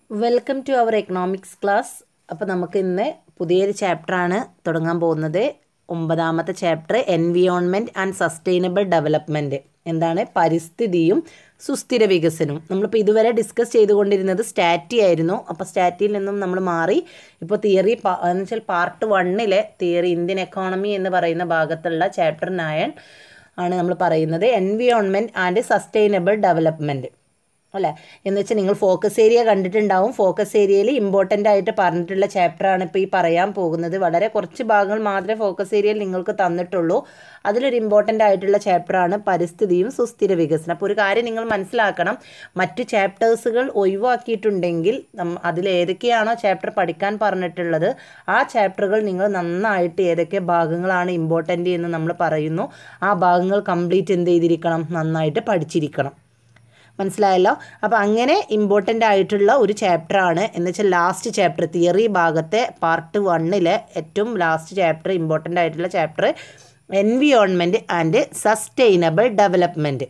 Welcome to our economics class അപ്പോൾ നമുക്ക് ഇന്ന് പുതിയൊരു ചാപ്റ്ററാണ് തുടങ്ങാൻ പോകുന്നത് ഒമ്പതാമത്തെ chapter environment and sustainable development എന്താണ് പരിസ്ഥിതിയും സുസ്ഥിര വികസനവും നമ്മളിപ്പോൾ ഇതുവരെ ഡിസ്കസ് ചെയ്തുകൊണ്ടിരുന്നത് സ്റ്റാറ്റി ആയിരുന്നു അപ്പോൾ സ്റ്റാറ്റിയിൽ നിന്നും നമ്മൾ മാറി ഇപ്പോൾ തിയറി എന്ന് വെച്ചാൽ പാർട്ട് വണ്ണിലെ തിയറി ഇന്ത്യൻ എക്കോണമി എന്ന് പറയുന്ന ഭാഗത്തുള്ള ചാപ്റ്റർ നയൻ ആണ് നമ്മൾ പറയുന്നത് എൻവിയോൺമെൻറ്റ് ആൻഡ് സസ്റ്റൈനബിൾ ഡെവലപ്മെൻറ്റ് അല്ലേ എന്ന് വെച്ചാൽ നിങ്ങൾ ഫോക്കസ് ഏരിയ കണ്ടിട്ടുണ്ടാവും ഫോക്കസ് ഏരിയയിൽ ഇമ്പോർട്ടൻ്റ് ആയിട്ട് പറഞ്ഞിട്ടുള്ള ചാപ്റ്ററാണ് ഇപ്പോൾ ഈ പറയാൻ പോകുന്നത് വളരെ കുറച്ച് ഭാഗങ്ങൾ മാത്രമേ ഫോക്കസ് ഏരിയയിൽ നിങ്ങൾക്ക് തന്നിട്ടുള്ളൂ അതിലൊരു ഇമ്പോർട്ടൻ്റ് ആയിട്ടുള്ള ചാപ്റ്ററാണ് പരിസ്ഥിതിയും സുസ്ഥിര വികസനം അപ്പോൾ ഒരു കാര്യം നിങ്ങൾ മനസ്സിലാക്കണം മറ്റു ചാപ്റ്റേഴ്സുകൾ ഒഴിവാക്കിയിട്ടുണ്ടെങ്കിൽ അതിൽ ഏതൊക്കെയാണോ ചാപ്റ്റർ പഠിക്കാൻ പറഞ്ഞിട്ടുള്ളത് ആ ചാപ്റ്ററുകൾ നിങ്ങൾ നന്നായിട്ട് ഏതൊക്കെ ഭാഗങ്ങളാണ് ഇമ്പോർട്ടൻ്റ് എന്ന് നമ്മൾ പറയുന്നു ആ ഭാഗങ്ങൾ കംപ്ലീറ്റ് എന്ത് ചെയ്തിരിക്കണം നന്നായിട്ട് പഠിച്ചിരിക്കണം മനസ്സിലായല്ലോ അപ്പോൾ അങ്ങനെ ഇമ്പോർട്ടൻ്റ് ആയിട്ടുള്ള ഒരു ചാപ്റ്ററാണ് എന്ന് വെച്ചാൽ ലാസ്റ്റ് ചാപ്റ്റർ തിയറി ഭാഗത്തെ പാർട്ട് വണ്ണിലെ ഏറ്റവും ലാസ്റ്റ് ചാപ്റ്റർ ഇമ്പോർട്ടൻ്റ് ആയിട്ടുള്ള chapter environment and sustainable development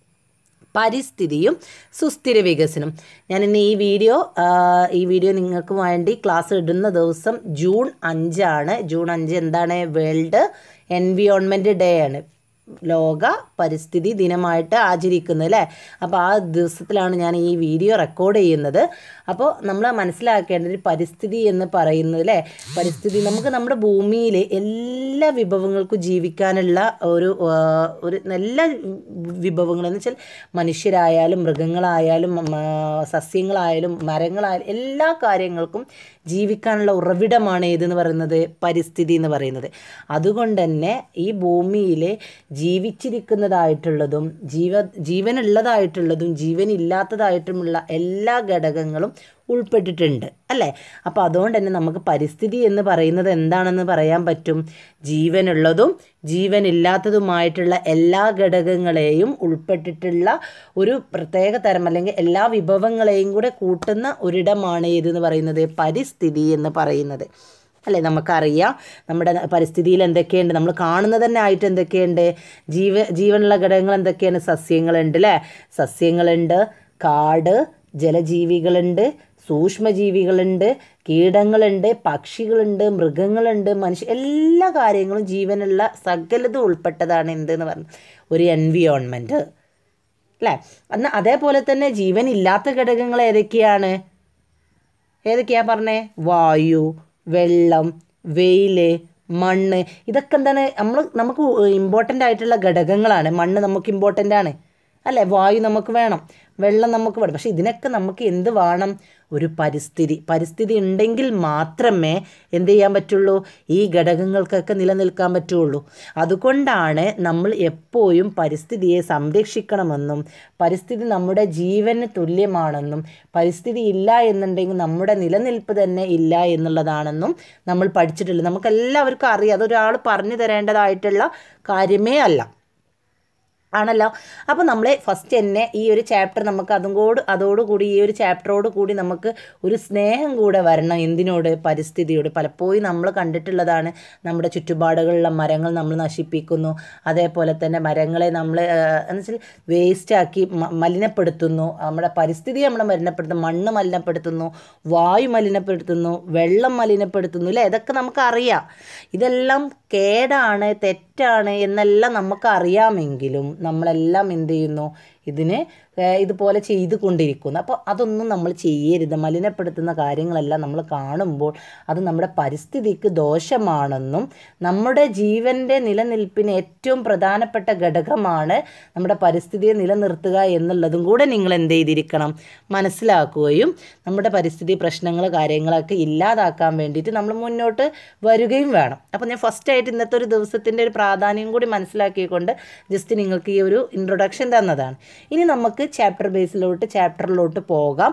പരിസ്ഥിതിയും സുസ്ഥിര വികസനം ഞാൻ ഇന്ന് ഈ വീഡിയോ ഈ വീഡിയോ നിങ്ങൾക്ക് വേണ്ടി ക്ലാസ് ഇടുന്ന ദിവസം ജൂൺ അഞ്ചാണ് ജൂൺ അഞ്ച് എന്താണ് വേൾഡ് എൻവിയോൺമെൻറ്റ് ഡേ ആണ് ലോക പരിസ്ഥിതി ദിനമായിട്ട് ആചരിക്കുന്നത് അല്ലേ അപ്പോൾ ആ ദിവസത്തിലാണ് ഞാൻ ഈ വീഡിയോ റെക്കോർഡ് ചെയ്യുന്നത് അപ്പോൾ നമ്മൾ മനസ്സിലാക്കേണ്ടത് പരിസ്ഥിതി എന്ന് പറയുന്നത് അല്ലേ പരിസ്ഥിതി നമുക്ക് നമ്മുടെ ഭൂമിയിൽ എല്ലാ വിഭവങ്ങൾക്കും ജീവിക്കാനുള്ള ഒരു ഒരു എല്ലാ വിഭവങ്ങളെന്ന് വെച്ചാൽ മനുഷ്യരായാലും മൃഗങ്ങളായാലും സസ്യങ്ങളായാലും മരങ്ങളായാലും എല്ലാ കാര്യങ്ങൾക്കും ജീവിക്കാനുള്ള ഉറവിടമാണ് ഏതെന്ന് പറയുന്നത് പരിസ്ഥിതി എന്ന് പറയുന്നത് അതുകൊണ്ട് തന്നെ ഈ ഭൂമിയിൽ ജീവിച്ചിരിക്കുന്നതായിട്ടുള്ളതും ജീവ ജീവനുള്ളതായിട്ടുള്ളതും ജീവനില്ലാത്തതായിട്ടുമുള്ള എല്ലാ ഘടകങ്ങളും ഉൾപ്പെട്ടിട്ടുണ്ട് അല്ലേ അപ്പോൾ അതുകൊണ്ട് തന്നെ നമുക്ക് പരിസ്ഥിതി എന്ന് പറയുന്നത് എന്താണെന്ന് പറയാൻ പറ്റും ജീവനുള്ളതും ജീവനില്ലാത്തതുമായിട്ടുള്ള എല്ലാ ഘടകങ്ങളെയും ഉൾപ്പെട്ടിട്ടുള്ള ഒരു പ്രത്യേക തരം അല്ലെങ്കിൽ എല്ലാ വിഭവങ്ങളെയും കൂടെ കൂട്ടുന്ന ഒരിടമാണ് ഏതെന്ന് പറയുന്നത് പരിസ്ഥിതി എന്ന് പറയുന്നത് അല്ലേ നമുക്കറിയാം നമ്മുടെ പരിസ്ഥിതിയിൽ എന്തൊക്കെയുണ്ട് നമ്മൾ കാണുന്നത് തന്നെ ആയിട്ട് എന്തൊക്കെയുണ്ട് ജീവ ജീവനുള്ള ഘടകങ്ങൾ എന്തൊക്കെയാണ് സസ്യങ്ങളുണ്ട് അല്ലേ സസ്യങ്ങളുണ്ട് കാട് ജലജീവികളുണ്ട് സൂക്ഷ്മജീവികളുണ്ട് കീടങ്ങളുണ്ട് പക്ഷികളുണ്ട് മൃഗങ്ങളുണ്ട് മനുഷ്യ എല്ലാ കാര്യങ്ങളും ജീവനുള്ള സകലതും ഉൾപ്പെട്ടതാണ് എന്തെന്ന് പറഞ്ഞു ഒരു എൻവിയോൺമെൻറ്റ് അല്ലേ എന്നാൽ അതേപോലെ തന്നെ ജീവനില്ലാത്ത ഘടകങ്ങൾ ഏതൊക്കെയാണ് ഏതൊക്കെയാണ് പറഞ്ഞേ വായു വെള്ളം വെയിൽ മണ്ണ് ഇതൊക്കെ എന്താണ് നമ്മൾ നമുക്ക് ഇമ്പോർട്ടൻ്റ് ആയിട്ടുള്ള ഘടകങ്ങളാണ് മണ്ണ് നമുക്ക് ഇമ്പോർട്ടൻ്റ് ആണ് അല്ലേ വായു നമുക്ക് വേണം വെള്ളം നമുക്ക് വേണം പക്ഷേ ഇതിനൊക്കെ നമുക്ക് എന്ത് വേണം ഒരു പരിസ്ഥിതി പരിസ്ഥിതി ഉണ്ടെങ്കിൽ മാത്രമേ എന്ത് ചെയ്യാൻ പറ്റുള്ളൂ ഈ ഘടകങ്ങൾക്കൊക്കെ നിലനിൽക്കാൻ പറ്റുള്ളൂ അതുകൊണ്ടാണ് നമ്മൾ എപ്പോഴും പരിസ്ഥിതിയെ സംരക്ഷിക്കണമെന്നും പരിസ്ഥിതി നമ്മുടെ ജീവന് തുല്യമാണെന്നും പരിസ്ഥിതി ഇല്ല എന്നുണ്ടെങ്കിൽ നമ്മുടെ നിലനിൽപ്പ് തന്നെ ഇല്ല എന്നുള്ളതാണെന്നും നമ്മൾ പഠിച്ചിട്ടുള്ളത് നമുക്കെല്ലാവർക്കും അറിയാം അതൊരാൾ പറഞ്ഞു തരേണ്ടതായിട്ടുള്ള കാര്യമേ അല്ല ആണല്ലോ അപ്പോൾ നമ്മൾ ഫസ്റ്റ് തന്നെ ഈ ഒരു ചാപ്റ്റർ നമുക്ക് അതും കൂടി അതോടുകൂടി ഈ ഒരു ചാപ്റ്ററോട് കൂടി നമുക്ക് ഒരു സ്നേഹം കൂടെ വരണം എന്തിനോട് പരിസ്ഥിതിയോട് പലപ്പോഴും നമ്മൾ കണ്ടിട്ടുള്ളതാണ് നമ്മുടെ ചുറ്റുപാടുകളിലുള്ള മരങ്ങൾ നമ്മൾ നശിപ്പിക്കുന്നു അതേപോലെ തന്നെ മരങ്ങളെ നമ്മൾ എന്ന് വെച്ചാൽ വേസ്റ്റാക്കി മലിനപ്പെടുത്തുന്നു നമ്മുടെ പരിസ്ഥിതി നമ്മൾ മലിനപ്പെടുത്തുന്നു മണ്ണ് മലിനപ്പെടുത്തുന്നു വായു മലിനപ്പെടുത്തുന്നു വെള്ളം മലിനപ്പെടുത്തുന്നു അല്ലേ ഇതൊക്കെ നമുക്കറിയാം ഇതെല്ലാം കേടാണ് തെറ്റാണ് എന്നെല്ലാം നമുക്ക് അറിയാമെങ്കിലും നമ്മളെല്ലാം എന്ത് ചെയ്യുന്നു ഇതിന് ഇതുപോലെ ചെയ്ത് കൊണ്ടിരിക്കുന്നു അപ്പോൾ അതൊന്നും നമ്മൾ ചെയ്യരുത് മലിനപ്പെടുത്തുന്ന കാര്യങ്ങളെല്ലാം നമ്മൾ കാണുമ്പോൾ അത് നമ്മുടെ പരിസ്ഥിതിക്ക് ദോഷമാണെന്നും നമ്മുടെ ജീവൻ്റെ നിലനിൽപ്പിന് ഏറ്റവും പ്രധാനപ്പെട്ട ഘടകമാണ് നമ്മുടെ പരിസ്ഥിതിയെ നിലനിർത്തുക എന്നുള്ളതും കൂടെ നിങ്ങൾ എന്ത് ചെയ്തിരിക്കണം മനസ്സിലാക്കുകയും നമ്മുടെ പരിസ്ഥിതി പ്രശ്നങ്ങൾ കാര്യങ്ങളൊക്കെ ഇല്ലാതാക്കാൻ വേണ്ടിയിട്ട് നമ്മൾ മുന്നോട്ട് വരികയും വേണം അപ്പോൾ ഞാൻ ഫസ്റ്റായിട്ട് ഇന്നത്തെ ഒരു ദിവസത്തിൻ്റെ ഒരു പ്രാധാന്യം കൂടി മനസ്സിലാക്കിക്കൊണ്ട് ജസ്റ്റ് നിങ്ങൾക്ക് ഈ ഒരു ഇൻട്രൊഡക്ഷൻ തന്നതാണ് ഇനി നമുക്ക് ചാപ്റ്റർ ബേസിലോട്ട് ചാപ്റ്ററിലോട്ട് പോകാം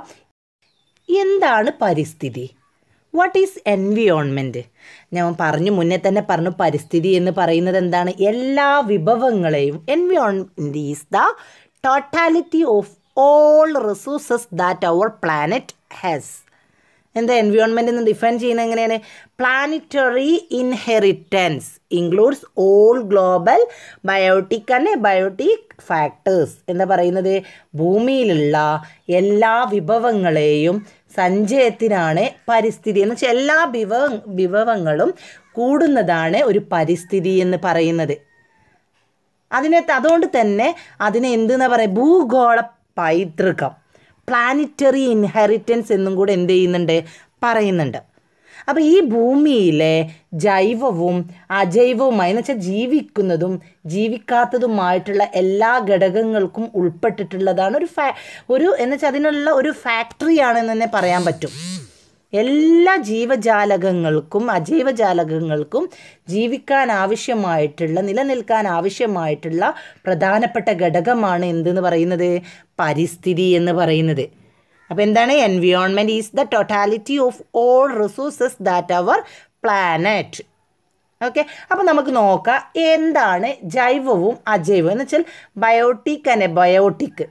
എന്താണ് പരിസ്ഥിതി വാട്ട് ഈസ് എൻവിയോൺമെൻറ്റ് ഞാൻ പറഞ്ഞു മുന്നേ തന്നെ പറഞ്ഞു പരിസ്ഥിതി എന്ന് പറയുന്നത് എന്താണ് എല്ലാ വിഭവങ്ങളെയും environment is the totality of all resources that our planet has എന്താ എൻവയോൺമെൻറ്റ് എന്ന് ഡിഫൈൻ ചെയ്യുന്നത് എങ്ങനെയാണ് planetary inheritance includes all global biotic and biotic factors എന്താ പറയുന്നത് ഭൂമിയിലുള്ള എല്ലാ വിഭവങ്ങളെയും സഞ്ചയത്തിനാണ് പരിസ്ഥിതി എന്ന് വെച്ചാൽ എല്ലാ വിഭവ വിഭവങ്ങളും കൂടുന്നതാണ് ഒരു പരിസ്ഥിതി എന്ന് പറയുന്നത് അതിനെ അതുകൊണ്ട് തന്നെ അതിനെ എന്തെന്നാ പറയുക ഭൂഗോള പൈതൃകം പ്ലാനിറ്ററി ഇൻഹെറിറ്റൻസ് എന്നും കൂടെ എന്ത് ചെയ്യുന്നുണ്ട് പറയുന്നുണ്ട് അപ്പോൾ ഈ ഭൂമിയിലെ ജൈവവും അജൈവവുമായി എന്ന് വെച്ചാൽ ജീവിക്കുന്നതും ജീവിക്കാത്തതുമായിട്ടുള്ള എല്ലാ ഘടകങ്ങൾക്കും ഉൾപ്പെട്ടിട്ടുള്ളതാണ് ഒരു ഫാ ഒരു എന്ന് വെച്ചാൽ അതിനുള്ള ഒരു ഫാക്ടറിയാണെന്ന് തന്നെ പറയാൻ പറ്റും എല്ലാ ജീവജാലകങ്ങൾക്കും അജൈവജാലകങ്ങൾക്കും ജീവിക്കാൻ ആവശ്യമായിട്ടുള്ള നിലനിൽക്കാൻ ആവശ്യമായിട്ടുള്ള പ്രധാനപ്പെട്ട ഘടകമാണ് എന്തെന്ന് പറയുന്നത് പരിസ്ഥിതി എന്ന് പറയുന്നത് അപ്പോൾ എന്താണ് environment is the totality of all resources that our planet okay അപ്പോൾ നമുക്ക് നോക്കാം എന്താണ് ജൈവവും അജൈവവും എന്ന് വെച്ചാൽ ബയോട്ടിക് ആൻഡ് ബയോട്ടിക്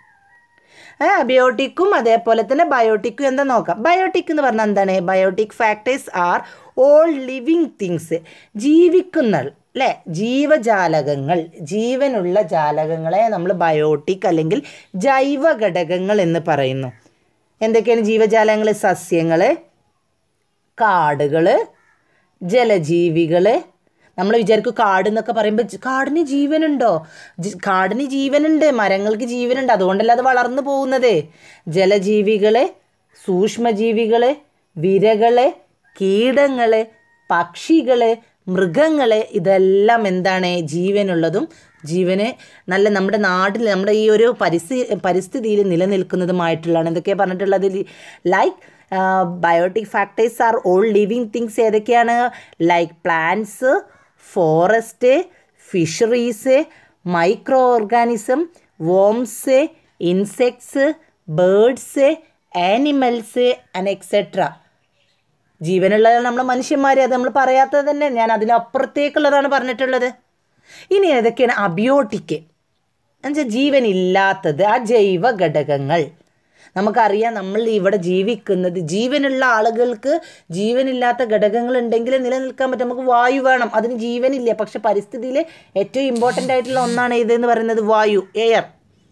അബയോട്ടിക്കും അതേപോലെ തന്നെ ബയോട്ടിക്കും എന്താ നോക്കാം ബയോട്ടിക് എന്ന് പറഞ്ഞാൽ എന്താണ് biotic factors are all living things ജീവിക്കുന്ന അല്ലേ ജീവജാലകങ്ങൾ ജീവനുള്ള ജാലകങ്ങളെ നമ്മൾ ബയോട്ടിക് അല്ലെങ്കിൽ ജൈവ ഘടകങ്ങൾ എന്ന് പറയുന്നു എന്തൊക്കെയാണ് ജീവജാലങ്ങൾ സസ്യങ്ങൾ കാടുകൾ ജലജീവികൾ നമ്മൾ വിചാരിക്കും കാട് എന്നൊക്കെ പറയുമ്പോൾ ജ- കാടിന് ജീവനുണ്ടോ ജി- കാടിന് ജീവനുണ്ട് മരങ്ങൾക്ക് ജീവനുണ്ട് അതുകൊണ്ടല്ല അത് വളർന്നു പോകുന്നത് ജലജീവികൾ സൂക്ഷ്മജീവികൾ വിരകൾ കീടങ്ങൾ പക്ഷികൾ മൃഗങ്ങൾ ഇതെല്ലാം എന്താണ് ജീവനുള്ളതും ജീവന് നല്ല നമ്മുടെ നാട്ടിൽ നമ്മുടെ ഈ ഒരു പരിസ്ഥിതി പരിസ്ഥിതിയിൽ നിലനിൽക്കുന്നതുമായിട്ടുള്ളതാണ് എന്തൊക്കെയാണ് പറഞ്ഞിട്ടുള്ളത് like biotic factors are all living things ഏതൊക്കെയാണ് like plants forest fisheries micro organism worms insects birds animals and etcetera ജീവനുള്ളതാണ് നമ്മൾ മനുഷ്യന്മാർ അത് നമ്മൾ പറയാത്തത് തന്നെ ഞാൻ അതിനപ്പുറത്തേക്കുള്ളതാണ് പറഞ്ഞിട്ടുള്ളത് ഇനി ഏതൊക്കെയാണ് അബിയോട്ടിക് എന്നുവെച്ചാൽ ജീവനില്ലാത്തത് ആ ജൈവ ഘടകങ്ങൾ നമുക്കറിയാം നമ്മൾ ഇവിടെ ജീവിക്കുന്നത് ജീവനുള്ള ആളുകൾക്ക് ജീവനില്ലാത്ത ഘടകങ്ങൾ ഉണ്ടെങ്കിൽ നിലനിൽക്കാൻ പറ്റും നമുക്ക് വായു വേണം അതിന് ജീവനില്ല പക്ഷെ പരിസ്ഥിതിയിൽ ഏറ്റവും ഇമ്പോർട്ടൻ്റ് ആയിട്ടുള്ള ഒന്നാണ് ഇതെന്ന് പറയുന്നത് വായു എയർ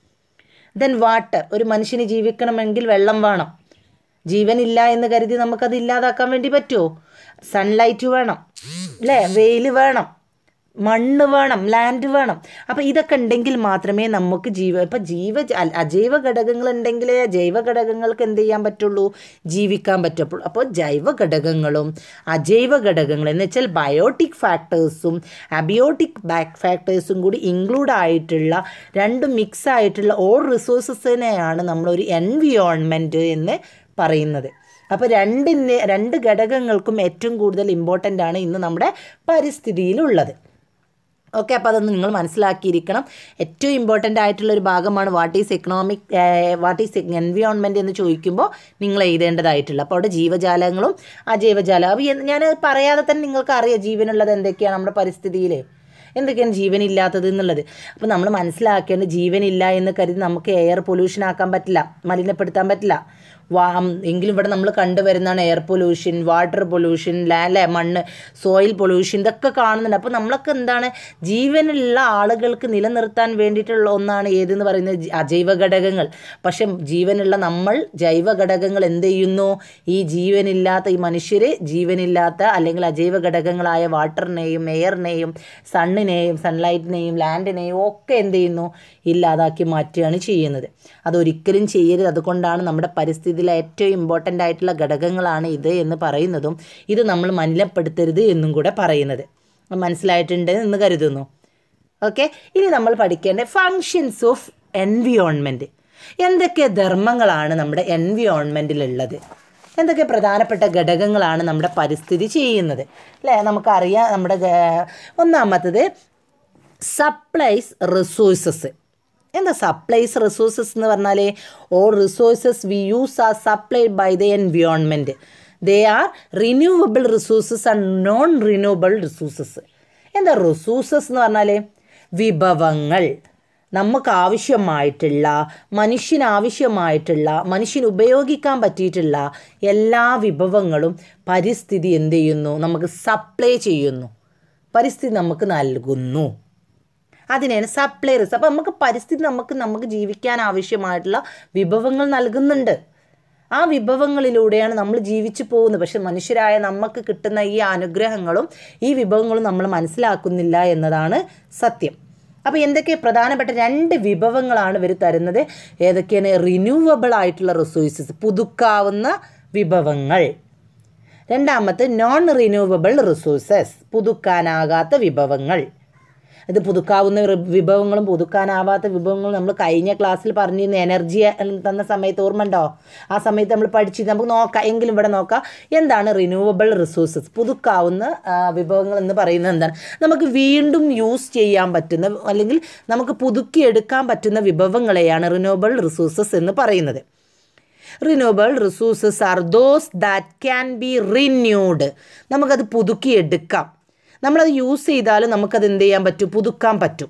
ദെൻ വാട്ടർ ഒരു മനുഷ്യന് ജീവിക്കണമെങ്കിൽ വെള്ളം വേണം ജീവനില്ല എന്ന് കരുതി നമുക്കത് ഇല്ലാതാക്കാൻ വേണ്ടി പറ്റുമോ സൺലൈറ്റ് വേണം അല്ലേ വെയിൽ വേണം മണ്ണ് വേണം ലാൻഡ് വേണം അപ്പോൾ ഇതൊക്കെ ഉണ്ടെങ്കിൽ മാത്രമേ നമുക്ക് ജീവ ഇപ്പം ജീവ അ- അജൈവ ഘടകങ്ങൾ ഉണ്ടെങ്കിലേ ജൈവ ഘടകങ്ങൾക്ക് എന്ത് ചെയ്യാൻ പറ്റുള്ളൂ ജീവിക്കാൻ പറ്റുള്ളൂ അപ്പോൾ ജൈവ ഘടകങ്ങളും അജൈവ ഘടകങ്ങൾ എന്ന് വെച്ചാൽ ബയോട്ടിക് ഫാക്ടേഴ്സും അബിയോട്ടിക് ബാക്ക് ഫാക്ടേഴ്സും കൂടി ഇൻക്ലൂഡ് ആയിട്ടുള്ള രണ്ടും മിക്സ് ആയിട്ടുള്ള ഓൾ റിസോഴ്സസിനെയാണ് നമ്മളൊരു എൻവിയോൺമെൻറ്റ് എന്ന് പറയുന്നത് അപ്പോൾ രണ്ടിന് രണ്ട് ഘടകങ്ങൾക്കും ഏറ്റവും കൂടുതൽ ഇമ്പോർട്ടൻ്റ് ആണ് ഇന്ന് നമ്മുടെ പരിസ്ഥിതിയിലുള്ളത് ഓക്കെ അപ്പോൾ അതൊന്ന് നിങ്ങൾ മനസ്സിലാക്കിയിരിക്കണം ഏറ്റവും ഇമ്പോർട്ടൻ്റ് ആയിട്ടുള്ള ഒരു ഭാഗമാണ് what is economic what is environment എന്ന് ചോദിക്കുമ്പോൾ നിങ്ങൾ എഴുതേണ്ടതായിട്ടുള്ള അപ്പോൾ അവിടെ ജീവജാലങ്ങളും അജൈവജാലം അപ്പോൾ എന്ത് ഞാൻ പറയാതെ തന്നെ നിങ്ങൾക്ക് അറിയാം ജീവനുള്ളത് എന്തൊക്കെയാണ് നമ്മുടെ പരിസ്ഥിതിയിൽ എന്തൊക്കെയാണ് ജീവനില്ലാത്തത് എന്നുള്ളത് അപ്പോൾ നമ്മൾ മനസ്സിലാക്കേണ്ടത് ജീവനില്ല എന്ന് കരുതി നമുക്ക് എയർ പൊല്യൂഷൻ ആക്കാൻ പറ്റില്ല മലിനപ്പെടുത്താൻ പറ്റില്ല വാ എങ്കിലും ഇവിടെ നമ്മൾ കണ്ടുവരുന്നതാണ് എയർ പൊല്യൂഷൻ വാട്ടർ പൊല്യൂഷൻ അല്ലേ മണ്ണ് സോയിൽ പൊല്യൂഷൻ ഇതൊക്കെ കാണുന്നുണ്ട് അപ്പോൾ നമ്മളൊക്കെ എന്താണ് ജീവനുള്ള ആളുകൾക്ക് നിലനിർത്താൻ വേണ്ടിയിട്ടുള്ള ഒന്നാണ് ഏതെന്ന് പറയുന്നത് ജ- അജൈവ ഘടകങ്ങൾ പക്ഷെ ജീവനുള്ള നമ്മൾ ജൈവ ഘടകങ്ങൾ എന്ത് ചെയ്യുന്നു ഈ ജീവനില്ലാത്ത ഈ മനുഷ്യർ ജീവനില്ലാത്ത അല്ലെങ്കിൽ അജൈവ ഘടകങ്ങളായ വാട്ടറിനെയും എയറിനെയും സണ്ണിനെയും സൺലൈറ്റിനെയും ലാൻഡിനെയും ഒക്കെ എന്ത് ചെയ്യുന്നു ഇല്ലാതാക്കി മാറ്റുകയാണ് ചെയ്യുന്നത് അതൊരിക്കലും ചെയ്യരുത് അതുകൊണ്ടാണ് നമ്മുടെ പരിസ്ഥിതിയിലെ ഏറ്റവും ഇമ്പോർട്ടൻ്റ് ആയിട്ടുള്ള ഘടകങ്ങളാണ് ഇത് എന്ന് പറയുന്നതും ഇത് നമ്മൾ മലിനപ്പെടുത്തരുത് എന്നും കൂടെ പറയുന്നത് മനസ്സിലായിട്ടുണ്ട് എന്ന് കരുതുന്നു ഓക്കെ ഇനി നമ്മൾ പഠിക്കേണ്ട ഫങ്ഷൻസ് ഓഫ് എൻവിയോൺമെൻറ്റ് എന്തൊക്കെ ധർമ്മങ്ങളാണ് നമ്മുടെ എൻവിയോൺമെൻറ്റിലുള്ളത് എന്തൊക്കെ പ്രധാനപ്പെട്ട ഘടകങ്ങളാണ് നമ്മുടെ പരിസ്ഥിതി ചെയ്യുന്നത് അല്ലേ നമുക്കറിയാം നമ്മുടെ ഗ- ഒന്നാമത്തത് സപ്ലൈസ് റിസോഴ്സസ് എന്താ സപ്ലൈസ് റിസോഴ്സസ് എന്ന് പറഞ്ഞാൽ all resources we use are supplied by the environment they are renewable resources and non renewable resources എന്താ റിസോഴ്സസ് എന്ന് പറഞ്ഞാൽ വിഭവങ്ങൾ നമുക്ക് ആവശ്യമായിട്ടുള്ള മനുഷ്യനാവശ്യമായിട്ടുള്ള മനുഷ്യന് ഉപയോഗിക്കാൻ പറ്റിയിട്ടുള്ള എല്ലാ വിഭവങ്ങളും പരിസ്ഥിതി എന്ത് ചെയ്യുന്നു നമുക്ക് സപ്ലൈ ചെയ്യുന്നു പരിസ്ഥിതി നമുക്ക് നൽകുന്നു അതിനെയാണ് സപ്ലൈറസ് അപ്പോൾ നമുക്ക് പരിസ്ഥിതി നമുക്ക് നമുക്ക് ജീവിക്കാൻ ആവശ്യമായിട്ടുള്ള വിഭവങ്ങൾ നൽകുന്നുണ്ട് ആ വിഭവങ്ങളിലൂടെയാണ് നമ്മൾ ജീവിച്ചു പോകുന്നത് പക്ഷെ മനുഷ്യരായ നമുക്ക് കിട്ടുന്ന ഈ അനുഗ്രഹങ്ങളും ഈ വിഭവങ്ങളും നമ്മൾ മനസ്സിലാക്കുന്നില്ല എന്നതാണ് സത്യം അപ്പോൾ എന്തൊക്കെ പ്രധാനപ്പെട്ട രണ്ട് വിഭവങ്ങളാണ് ഇവർ തരുന്നത് ഏതൊക്കെയാണ് റിന്യൂവബിൾ ആയിട്ടുള്ള റിസോഴ്സസ് പുതുക്കാവുന്ന വിഭവങ്ങൾ രണ്ടാമത്തെ നോൺ റിന്യൂവബിൾ റിസോഴ്സസ് പുതുക്കാനാകാത്ത വിഭവങ്ങൾ ഇത് പുതുക്കാവുന്ന റി- വിഭവങ്ങളും പുതുക്കാനാവാത്ത വിഭവങ്ങളും നമ്മൾ കഴിഞ്ഞ ക്ലാസ്സിൽ പറഞ്ഞിരുന്ന എനർജി തന്ന സമയത്ത് ഓർമ്മ ഉണ്ടോ ആ സമയത്ത് നമ്മൾ പഠിച്ചിട്ട് നമുക്ക് നോക്കാം എങ്കിലും ഇവിടെ നോക്കാം എന്താണ് റിന്യൂവബിൾ റിസോഴ്സസ് പുതുക്കാവുന്ന ആ, വിഭവങ്ങൾ എന്ന് പറയുന്നത് എന്താണ് നമുക്ക് വീണ്ടും യൂസ് ചെയ്യാൻ പറ്റുന്ന അല്ലെങ്കിൽ നമുക്ക് പുതുക്കിയെടുക്കാൻ പറ്റുന്ന വിഭവങ്ങളെയാണ് റിന്യൂവബിൾ റിസോഴ്സസ് എന്ന് പറയുന്നത് renewable resources are those that can be renewed നമുക്കത് പുതുക്കിയെടുക്കാം നമ്മളത് യൂസ് ചെയ്താലും നമുക്കത് എന്ത് ചെയ്യാൻ പറ്റും പുതുക്കാൻ പറ്റും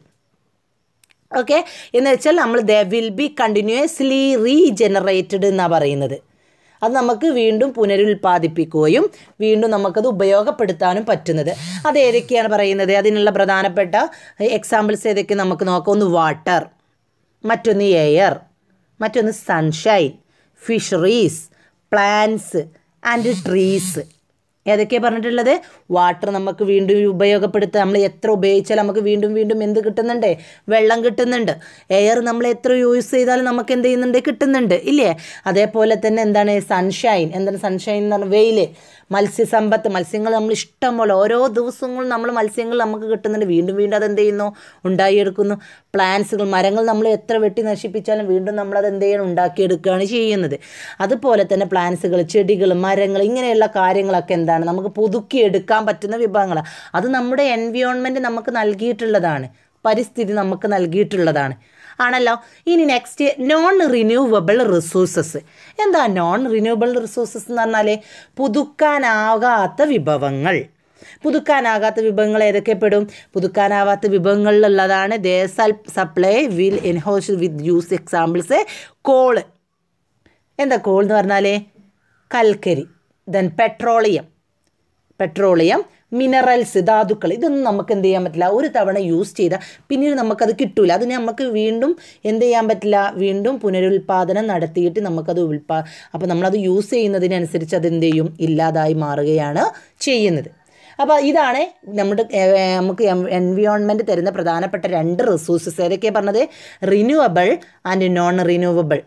ഓക്കെ എന്ന് വെച്ചാൽ നമ്മൾ the will be continuously regenerated എന്നാണ് പറയുന്നത് അത് നമുക്ക് വീണ്ടും പുനരുൽപ്പാദിപ്പിക്കുകയും വീണ്ടും നമുക്കത് ഉപയോഗപ്പെടുത്താനും പറ്റുന്നത് അത് ഏതൊക്കെയാണ് പറയുന്നത് അതിനുള്ള പ്രധാനപ്പെട്ട എക്സാമ്പിൾസ് ഏതൊക്കെ നമുക്ക് നോക്കാം ഒന്ന് വാട്ടർ മറ്റൊന്ന് എയർ മറ്റൊന്ന് sunshine fisheries plants and trees ഏതൊക്കെയാണ് പറഞ്ഞിട്ടുള്ളത് വാട്ടർ നമുക്ക് വീണ്ടും ഉപയോഗപ്പെടുത്താം നമ്മൾ എത്ര ഉപയോഗിച്ചാൽ നമുക്ക് വീണ്ടും വീണ്ടും എന്ത് കിട്ടുന്നുണ്ട് വെള്ളം കിട്ടുന്നുണ്ട് എയർ നമ്മൾ എത്ര യൂസ് ചെയ്താലും നമുക്ക് എന്ത് ചെയ്യുന്നുണ്ട് കിട്ടുന്നുണ്ട് ഇല്ലേ അതേപോലെ തന്നെ എന്താണ് സൺഷൈൻ എന്താണ് സൺഷൈൻ എന്ന് പറഞ്ഞാൽ വെയിൽ മത്സ്യസമ്പത്ത് മത്സ്യങ്ങൾ നമ്മൾ ഇഷ്ടം പോലെ ഓരോ ദിവസങ്ങളും നമ്മൾ മത്സ്യങ്ങൾ നമുക്ക് കിട്ടുന്നുണ്ട് വീണ്ടും വീണ്ടും അത് എന്ത് ചെയ്യുന്നു ഉണ്ടാക്കിയെടുക്കുന്നു പ്ലാന്റ്സുകൾ മരങ്ങൾ നമ്മൾ എത്ര വെട്ടി നശിപ്പിച്ചാലും വീണ്ടും നമ്മളത് എന്ത് ചെയ്യണം ഉണ്ടാക്കിയെടുക്കുകയാണ് ചെയ്യുന്നത് അതുപോലെ തന്നെ പ്ലാന്റ്സുകൾ ചെടികൾ മരങ്ങൾ ഇങ്ങനെയുള്ള കാര്യങ്ങളൊക്കെ എന്താണ് നമുക്ക് പുതുക്കിയെടുക്കാൻ പറ്റുന്ന വിഭവങ്ങളാണ് അത് നമ്മുടെ എൻവിയോൺമെൻറ്റ് നമുക്ക് നൽകിയിട്ടുള്ളതാണ് പരിസ്ഥിതി നമുക്ക് നൽകിയിട്ടുള്ളതാണ് ആണല്ലോ ഇനി നെക്സ്റ്റ് നോൺ റിന്യൂവബിൾ റിസോഴ്സസ് എന്താ നോൺ റിന്യൂവബിൾ റിസോഴ്സസ് എന്ന് പറഞ്ഞാൽ പുതുക്കാനാകാത്ത വിഭവങ്ങൾ പുതുക്കാനാകാത്ത വിഭവങ്ങൾ ഏതൊക്കെ പെടും പുതുക്കാനാവാത്ത വിഭവങ്ങളിലുള്ളതാണ് ദേ സപ്ലൈ വിൽ എൻഹോസ് വിത്ത് യൂസ് എക്സാമ്പിൾസ് കോള് എന്താ കോൾ എന്ന് പറഞ്ഞാൽ കൽക്കരി ദെൻ പെട്രോളിയം പെട്രോളിയം മിനറൽസ് ധാതുക്കൾ ഇതൊന്നും നമുക്ക് എന്ത് ചെയ്യാൻ പറ്റില്ല ഒരു തവണ യൂസ് ചെയ്താൽ പിന്നീട് നമുക്കത് കിട്ടൂല അതിന് നമുക്ക് വീണ്ടും എന്ത് ചെയ്യാൻ പറ്റില്ല വീണ്ടും പുനരുൽപാദനം നടത്തിയിട്ട് നമുക്കത് ഉൽപാ അപ്പോൾ നമ്മളത് യൂസ് ചെയ്യുന്നതിനനുസരിച്ച് അത് എന്ത് ചെയ്യും ഇല്ലാതായി മാറുകയാണ് ചെയ്യുന്നത് അപ്പോൾ ഇതാണ് നമ്മുടെ ഏർ, നമുക്ക് എൻവിയോൺമെൻറ്റ് തരുന്ന പ്രധാനപ്പെട്ട രണ്ട് റിസോഴ്സസ് ഏതൊക്കെയാണ് പറഞ്ഞത് റിന്യൂവബിൾ ആൻഡ് നോൺ റിന്യൂവബിൾ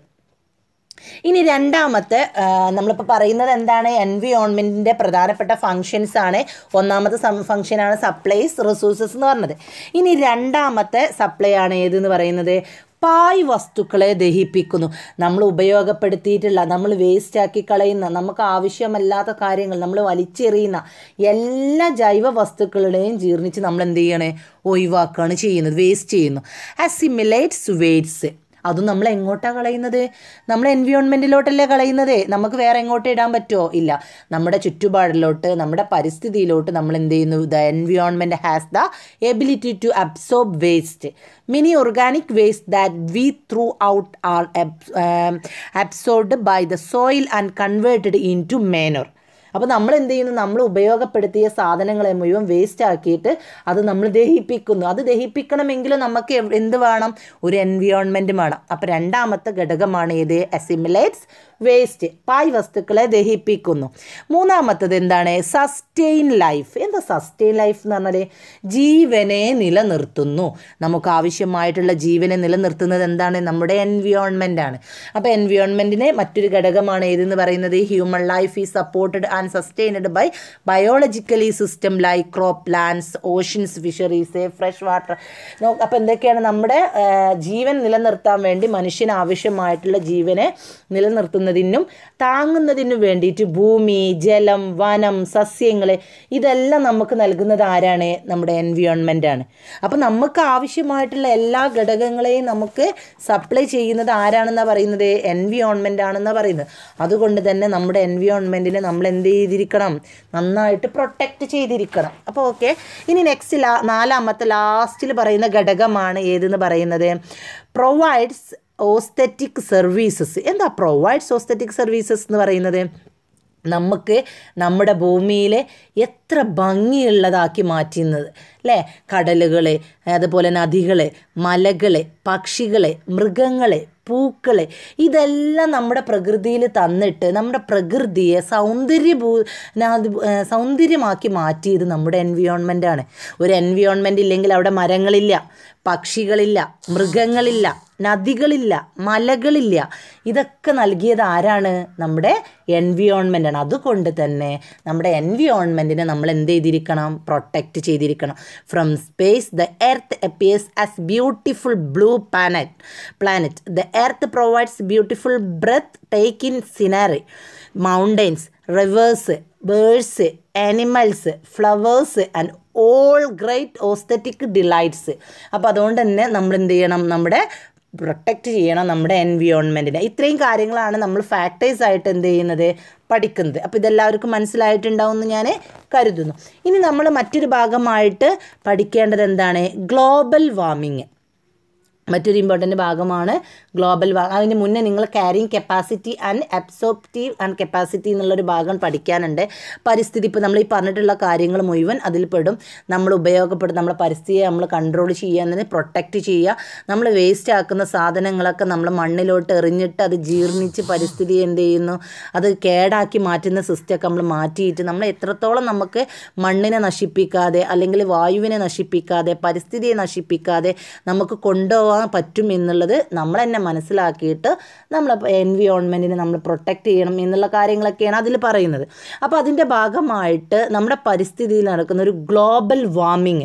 ഇനി രണ്ടാമത്തെ ആ, നമ്മളിപ്പോൾ പറയുന്നത് എന്താണ് എൻവിയോൺമെൻറ്റിൻ്റെ പ്രധാനപ്പെട്ട ഫങ്ഷൻസ് ആണ് ഒന്നാമത്തെ ഫങ്ഷനാണ് സപ്ലൈസ് റിസോഴ്സസ് എന്ന് പറഞ്ഞത് ഇനി രണ്ടാമത്തെ സപ്ലൈ ആണ് ഏതെന്ന് പറയുന്നത് പായ് വസ്തുക്കളെ ദഹിപ്പിക്കുന്നു നമ്മൾ ഉപയോഗപ്പെടുത്തിയിട്ടുള്ള നമ്മൾ വേസ്റ്റ് ആക്കി കളയുന്ന നമുക്ക് ആവശ്യമല്ലാത്ത കാര്യങ്ങൾ നമ്മൾ വലിച്ചെറിയുന്ന എല്ലാ ജൈവ വസ്തുക്കളുടെയും ജീർണിച്ച് നമ്മൾ എന്ത് ചെയ്യണേ ഒഴിവാക്കുകയാണ് ചെയ്യുന്നത് വേസ്റ്റ് ചെയ്യുന്നു അസിമിലേറ്റ്സ് വേറ്റ്സ് അതും നമ്മൾ എങ്ങോട്ടാണ് കളയുന്നത് നമ്മൾ എൻവിയോൺമെൻറ്റിലോട്ടല്ലേ കളയുന്നത് നമുക്ക് വേറെ എങ്ങോട്ട് ഇടാൻ പറ്റുമോ ഇല്ല നമ്മുടെ ചുറ്റുപാടിലോട്ട് നമ്മുടെ പരിസ്ഥിതിയിലോട്ട് നമ്മൾ എന്ത് ചെയ്യുന്നു the environment has the ability to absorb waste mini organic waste that we throw out are absorbed by the soil and converted into manure അപ്പോൾ നമ്മൾ എന്ത് ചെയ്യുന്നു നമ്മൾ ഉപയോഗപ്പെടുത്തിയ സാധനങ്ങളെ മുഴുവൻ വേസ്റ്റ് ആക്കിയിട്ട് അത് നമ്മൾ ദഹിപ്പിക്കുന്നു അത് ദഹിപ്പിക്കണമെങ്കിൽ നമുക്ക് എവ്- എന്ത് വേണം ഒരു എൻവിയോൺമെൻറ്റ് വേണം അപ്പോൾ രണ്ടാമത്തെ ഘടകമാണ് ഏത് അസിമിലേറ്റ്സ് വേസ്റ്റ് പായ് വസ്തുക്കളെ ദഹിപ്പിക്കുന്നു മൂന്നാമത്തത് എന്താണ് സസ്റ്റെയിൻ ലൈഫ് എന്താ സസ്റ്റെയിൻ ലൈഫ് എന്ന് പറഞ്ഞാൽ ജീവനെ നിലനിർത്തുന്നു നമുക്ക് ആവശ്യമായിട്ടുള്ള ജീവനെ നിലനിർത്തുന്നത് എന്താണ് നമ്മുടെ എൻവിയോൺമെൻ്റ് ആണ് അപ്പോൾ എൻവിയോൺമെൻറ്റിന് മറ്റൊരു ഘടകമാണ് ഏതെന്ന് പറയുന്നത് human life is supported and sustained by biologically system like crop plants oceans fisheries fresh water അപ്പോൾ എന്തൊക്കെയാണ് നമ്മുടെ ആ, ജീവൻ നിലനിർത്താൻ വേണ്ടി മനുഷ്യന് ആവശ്യമായിട്ടുള്ള ജീവനെ നിലനിർത്തുന്നതിനും താങ്ങുന്നതിനും വേണ്ടിയിട്ട് ഭൂമി ജലം വനം സസ്യങ്ങൾ ഇതെല്ലാം നമുക്ക് നൽകുന്നത് ആരാണ് നമ്മുടെ എൻവിയോൺമെൻ്റ് ആണ് അപ്പോൾ നമുക്ക് ആവശ്യമായിട്ടുള്ള എല്ലാ ഘടകങ്ങളെയും നമുക്ക് സപ്ലൈ ചെയ്യുന്നത് ആരാണെന്നാണ് പറയുന്നത് എൻവിയോൺമെൻ്റ് ആണെന്നാണ് പറയുന്നത് അതുകൊണ്ട് തന്നെ നമ്മുടെ എൻവിയോൺമെൻറ്റിനെ നമ്മൾ എന്ത് ചെയ്തിരിക്കണം നന്നായിട്ട് പ്രൊട്ടക്റ്റ് ചെയ്തിരിക്കണം അപ്പോൾ ഓക്കെ ഇനി നെക്സ്റ്റ് ലാ നാലാമത്തെ ലാസ്റ്റിൽ പറയുന്ന ഘടകമാണ് ഏതെന്ന് പറയുന്നത് പ്രൊവൈഡ്സ് ഓസ്തെറ്റിക് സർവീസസ് എന്താ പ്രൊവൈഡ്സ് ഓസ്തെറ്റിക് സർവീസസ് എന്ന് പറയുന്നത് നമുക്ക് നമ്മുടെ ഭൂമിയിലെ എത്ര ഭംഗിയുള്ളതാക്കി മാറ്റുന്നത് അല്ലേ കടലുകൾ അതുപോലെ നദികൾ മലകൾ പക്ഷികൾ മൃഗങ്ങൾ പൂക്കൾ ഇതെല്ലാം നമ്മുടെ പ്രകൃതിയിൽ തന്നിട്ട് നമ്മുടെ പ്രകൃതിയെ സൗന്ദര്യഭൂ സൗന്ദര്യമാക്കി മാറ്റിയത് നമ്മുടെ എൻവിയോൺമെൻറ്റാണ് ഒരു എൻവിയോൺമെൻറ്റ് ഇല്ലെങ്കിൽ അവിടെ മരങ്ങളില്ല പക്ഷികളില്ല മൃഗങ്ങളില്ല നദികളില്ല മലകളില്ല ഇതൊക്കെ നൽകിയത് ആരാണ് നമ്മുടെ എൻവിയോൺമെൻ്റാണ് അതുകൊണ്ട് തന്നെ നമ്മുടെ എൻവിയോൺമെൻറ്റിനെ നമ്മൾ എന്ത് ചെയ്തിരിക്കണം പ്രൊട്ടക്റ്റ് ചെയ്തിരിക്കണം from space the earth appears as beautiful blue planet planet the earth provides beautiful breath take in scenery mountains rivers birds animals flowers and all great aesthetic delights അപ്പോൾ അതുകൊണ്ട് തന്നെ നമ്മൾ എന്ത് ചെയ്യണം നമ്മുടെ പ്രൊട്ടക്റ്റ് ചെയ്യണം നമ്മുടെ എൻവിയോൺമെൻറ്റിനെ ഇത്രയും കാര്യങ്ങളാണ് നമ്മൾ ഫാക്ടേഴ്സ് ആയിട്ട് എന്ത് ചെയ്യുന്നത് പഠിക്കുന്നത് അപ്പോൾ ഇതെല്ലാവർക്കും മനസ്സിലായിട്ടുണ്ടാവും എന്ന് ഞാൻ കരുതുന്നു ഇനി നമ്മൾ മറ്റൊരു ഭാഗമായിട്ട് പഠിക്കേണ്ടത് എന്താണ് ഗ്ലോബൽ വാർമിങ് മറ്റൊരു ഇമ്പോർട്ടൻ്റ് ഭാഗമാണ് ഗ്ലോബൽ വാ അതിന് മുന്നേ നിങ്ങൾ carrying capacity and absorptive and capacity എന്നുള്ളൊരു ഭാഗം പഠിക്കാനുണ്ട് പരിസ്ഥിതി ഇപ്പോൾ നമ്മൾ ഈ പറഞ്ഞിട്ടുള്ള കാര്യങ്ങൾ മുഴുവൻ അതിൽ പെടും നമ്മൾ ഉപയോഗപ്പെടും നമ്മളെ പരിസ്ഥിതിയെ നമ്മൾ കൺട്രോൾ ചെയ്യുക എന്നതിന് പ്രൊട്ടക്റ്റ് ചെയ്യുക നമ്മൾ വേസ്റ്റ് ആക്കുന്ന സാധനങ്ങളൊക്കെ നമ്മൾ മണ്ണിലോട്ട് എറിഞ്ഞിട്ട് അത് ജീർണിച്ച് പരിസ്ഥിതി എന്ത് ചെയ്യുന്നു അത് കേടാക്കി മാറ്റുന്ന സിസ്റ്റമൊക്കെ നമ്മൾ മാറ്റിയിട്ട് നമ്മൾ എത്രത്തോളം നമുക്ക് മണ്ണിനെ നശിപ്പിക്കാതെ അല്ലെങ്കിൽ വായുവിനെ നശിപ്പിക്കാതെ പരിസ്ഥിതിയെ നശിപ്പിക്കാതെ നമുക്ക് കൊണ്ടുപോകാൻ പറ്റും എന്നുള്ളത് നമ്മൾ തന്നെ മനസ്സിലാക്കിയിട്ട് നമ്മൾ എൻവിയോൺമെൻറ്റിനെ നമ്മൾ പ്രൊട്ടക്റ്റ് ചെയ്യണം എന്നുള്ള കാര്യങ്ങളൊക്കെയാണ് അതിൽ പറയുന്നത് അപ്പോൾ അതിൻ്റെ ഭാഗമായിട്ട് നമ്മുടെ പരിസ്ഥിതിയിൽ നടക്കുന്ന ഒരു ഗ്ലോബൽ വാർമിങ്